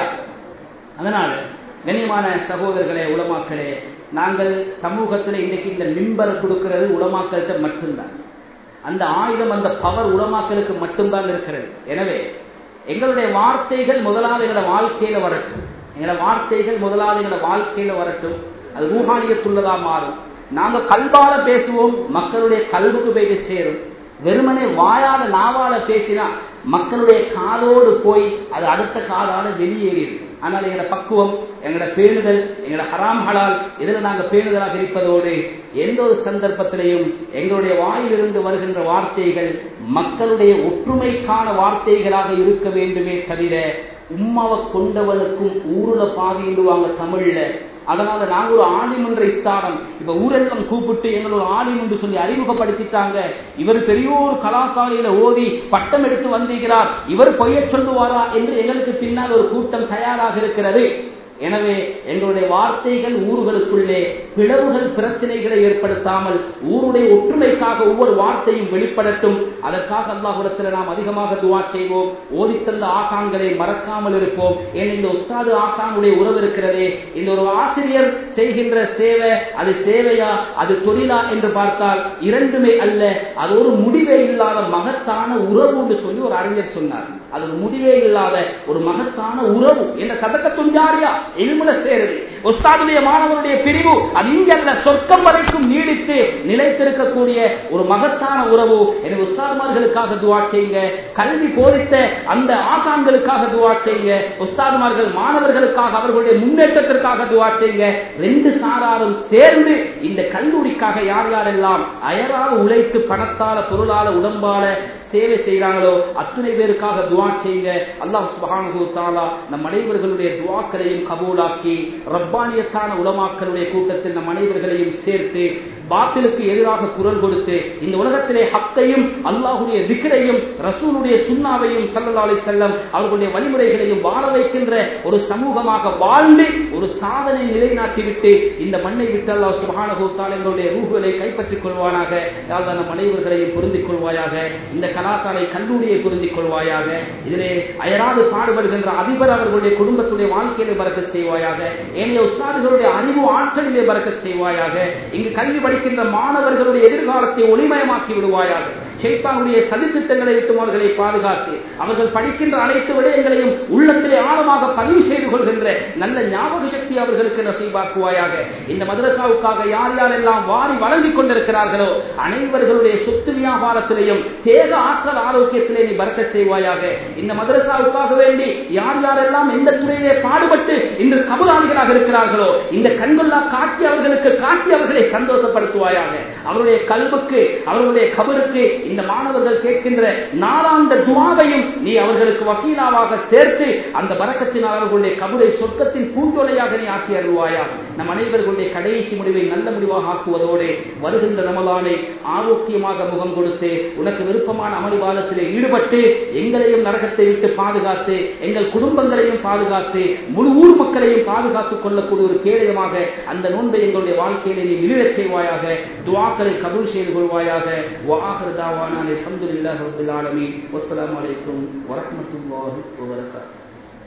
அதனால கண்ணியமான சகோதரர்களே உலமாக்களே நாங்கள் சமூகத்தில் இன்னைக்கு இந்த மிம்பரை கொடுக்கிறது உலமாக்கள்கிட்ட மட்டும்தான் அந்த ஆயுதம் அந்த பவர் உலமாக்களுக்கு மட்டும்தான் இருக்கிறது எனவே எங்களுடைய வார்த்தைகள் முதலாவது எங்களோட வாழ்க்கையில வரட்டும் எங்களோட வார்த்தைகள் முதலாவது எங்களோட வாழ்க்கையில வரட்டும் அது ரூஹானியத்துள்ளதா மாறும் நாங்க கல்வால பேசுவோம் மக்களுடைய கல்வுக்கு போய் சேரும் வெறுமனே வாயால நாவால பேசினா மக்களுடைய காதோடு போய் அது அடுத்த காதால வெளியேறியது ஆனால் எங்களோட பக்குவம் எங்களோட பேணுதல் எங்களோட ஹராம் ஹலால் இதில் நாங்கள் பேணுதலாக இருப்பதோடு எந்த ஒரு சந்தர்ப்பத்திலையும் எங்களுடைய வாயிலிருந்து வருகின்ற வார்த்தைகள் மக்களுடைய ஒற்றுமைக்கான வார்த்தைகளாக இருக்க வேண்டுமே தவிர உம்மாவை கொண்டவனுக்கும் ஊருல பாதிடுவாங்க தமிழ்ல அதனால நாங்க ஒரு ஆலிமன்ற ஸ்தானம் இப்ப ஊரெல்லாம் கூப்பிட்டு எங்களோட ஆலிம் என்று சொல்லி அறிமுகப்படுத்திட்டாங்க இவர் பெரிய ஒரு கலாசாலையில ஓதி பட்டம் எடுத்து வந்திருக்கிறார் இவர் பொய்ய சொல்லுவாரா என்று எங்களுக்கு பின்னால் ஒரு கூட்டம் தயாராக இருக்கிறது எனவே எங்களுடைய வார்த்தைகள் ஊர்களுக்குள்ளே பிளவுகள் பிரச்சனைகளை ஏற்படுத்தாமல் ஊருடைய ஒற்றுமைக்காக ஒவ்வொரு வார்த்தையும் வெளிப்படட்டும் அதற்காக அல்லாஹுடத்தில் நாம் அதிகமாக துவா செய்வோம் ஓதித்தந்த ஆகாங்களை மறக்காமல் இருப்போம் ஏன் இந்த உஸ்தாது ஆகாங்களுடைய உறவு இருக்கிறதே இந்த ஒரு ஆசிரியர் செய்கின்ற சேவை அது சேவையா அது தொழிலா என்று பார்த்தால் இரண்டுமே அல்ல அது ஒரு முடிவே இல்லாத மகத்தான உறவு என்று சொல்லி ஒரு அறிஞர் சொன்னார் அது ஒரு முடிவே இல்லாத ஒரு மகத்தான உறவு என்ற சதக்க துஞ்சாரியா எலுமுல சேருது உஸ்தாதுடைய மாணவருடைய பிரிவு அது இங்கல்ல சொர்க்கம் வரைக்கும் நீடித்து நிலைத்திருக்கக்கூடிய ஒரு மகத்தான உறவு எனவே உஸ்தாதுமார்களுக்காக துவா செய்யுங்க கல்வி போதித்த அந்த ஆசான்களுக்காக துவா செய்யுங்க உஸ்தாதுமார்கள் மாணவர்களுக்காக அவர்களுடைய முன்னேற்றத்திற்காக துவா செய்யுங்க ரெண்டு சாராரும் சேர்ந்து இந்த கல்லூரிக்காக யார் யாரெல்லாம் அயராக உழைத்து பணத்தால பொருளால உடம்பால சேவை செய்கிறாங்களோ அத்தனை பேருக்காக துவா செய்யுங்க அல்லாஹ் சுபஹானஹு தஆலா நம் அனைவர்களுடைய துவாக்களையும் கபூலாக்கி ரப்பானியத்தான உலமாக்களுடைய கூட்டத்தில் நம் அனைவர்களையும் சேர்த்து பாத்திலுக்கு எதிராக குரல் கொடுத்து இந்த உலகத்திலே ஹக்கையும் அல்லாஹுடைய விக்கிரையும் ரசூலுடைய சுண்ணாவையும் சல்லல்லாஹு செல்லம் அவர்களுடைய வழிமுறைகளையும் வாழ வைக்கின்ற ஒரு சமூகமாக வாழ்ந்து ஒரு சாதனை நிலைநாட்டிவிட்டு இந்த மண்ணை விட்டு அல்லாஹ் சுபஹானஹு தஆலா எங்களுடைய ரூஹுகளை கைப்பற்றிக் கொள்வானாக யாழ்லா நம் அனைவர்களையும் பொருந்திக் கொள்வாயாக இந்த கலாசாலை கல்லூரியை புரிந்திக் கொள்வாயாக இதிலே அயராது பாடுபடுகின்ற அதிபர் அவர்களுடைய குடும்பத்துடைய வாழ்க்கையிலே பறக்க செய்வாயாக ஏனைய உஸ்தாதுகளுடைய அறிவு ஆற்றலிலே பறக்க செய்வாயாக இங்கு கல்வி படிக்கின்ற மாணவர்களுடைய எதிர்காலத்தை ஒளிமயமாக்கி விடுவாயாக ஷைத்தானுடைய சதித்திட்டங்களை விட்டு அவர்களை பாதுகாத்து அவர்கள் படிக்கின்ற அனைத்து விடயங்களையும் உள்ளத்திலே ஆழமாக பதிவு செய்து கொள்கின்ற நல்ல ஞாபக சக்தி அவர்களுக்கு நசீபாக்குவாயாக இந்த மதரசாவுக்காக யார் யாரெல்லாம் வாரி வழங்கிக் கொண்டிருக்கிறார்களோ அனைவர்களுடைய சொத்து வியாபாரத்திலேயும் தேக ஆற்றல் ஆரோக்கியத்திலே நீ பறக்க செய்வாயாக இந்த மதரசாவுக்காக வேண்டி யார் யாரெல்லாம் எந்த துறையிலே பாடுபட்டு இன்று கபுலாளிகளாக இருக்கிறார்களோ இந்த கண்கொள்ளா காட்சி அவர்களுக்கு காட்டி அவர்களை சந்தோஷப்படுத்துவாயாக அவருடைய கல்வுக்கு அவர்களுடைய கபருக்கு இந்த மாணவர்கள் கேட்கின்ற நாளாந்த துவாவையும் நீ அவர்களுக்கு வக்கீலாவாக சேர்த்து அந்த பறக்கத்தினால் அவர்களுடைய கபரை சொர்க்கத்தின் பூஞ்சொலையாக நீ ஆக்கி அருள்வாயா நம் அனைவர்களுடைய கடைசி முடிவை நல்ல முடிவாக ஆக்குவதோடு வருகின்ற ரமலானை ஆரோக்கியமாக முகம் கொடுத்து உனக்கு விருப்பமான அமளிவாதத்திலே ஈடுபட்டு எங்களையும் நரகத்தை விட்டு பாதுகாத்து எங்கள் குடும்பங்களையும் பாதுகாத்து முழு ஊர் மக்களையும் பாதுகாத்துக் கொள்ளக்கூடிய ஒரு கேடயமாக அந்த நோன்பை எங்களுடைய வாழ்க்கையிலே நீ நிறுவச் செய்வாயாக துவாக்களை கபூல் செய்து கொள்வாயாக வாஹர் தாவான அல்ஹம்துலில்லாஹி ரப்பில் ஆலமீன் வஸ்ஸலாமு அலைக்கும் வரஹ்மத்துல்லாஹி வபரகாத்துஹு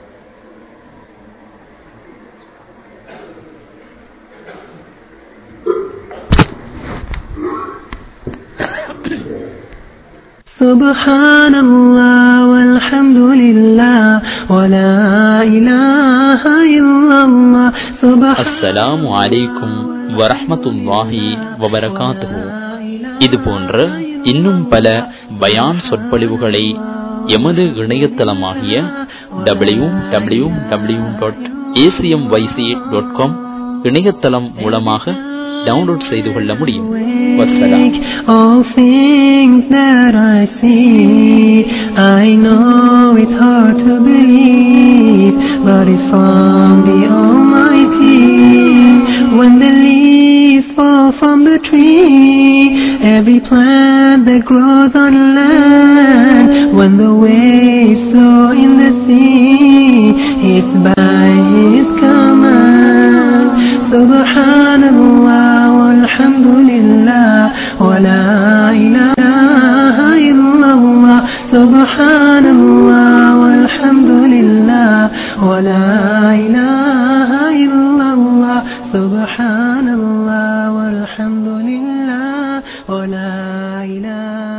سبحان الله والحمد لله ولا إله إلا الله سبحان அஸ்ஸலாமு அலைக்கும் வரஹ்மத்துல்லாஹி வபரகாத்துஹு இது போன்ற இன்னும் பல பயான் சொற்பொழிவுகளை எமது இணையதளமாகிய W W W dot ACM YC dot com இணையதளம் மூலமாக டவுன்லோட் செய்து கொள்ள முடியும் வசலாம் All things that I see, I know it's hard to believe, but it's from the Almighty. When the leaves fall from the tree, every plant that grows on land, when the waves flow in the sea, it's by His command. Subhanallah walhamdulillah wa la ilaha illallah. Subhanallah walhamdulillah wa la ilaha illallah. Subhanallah walhamdulillah wa la ilaha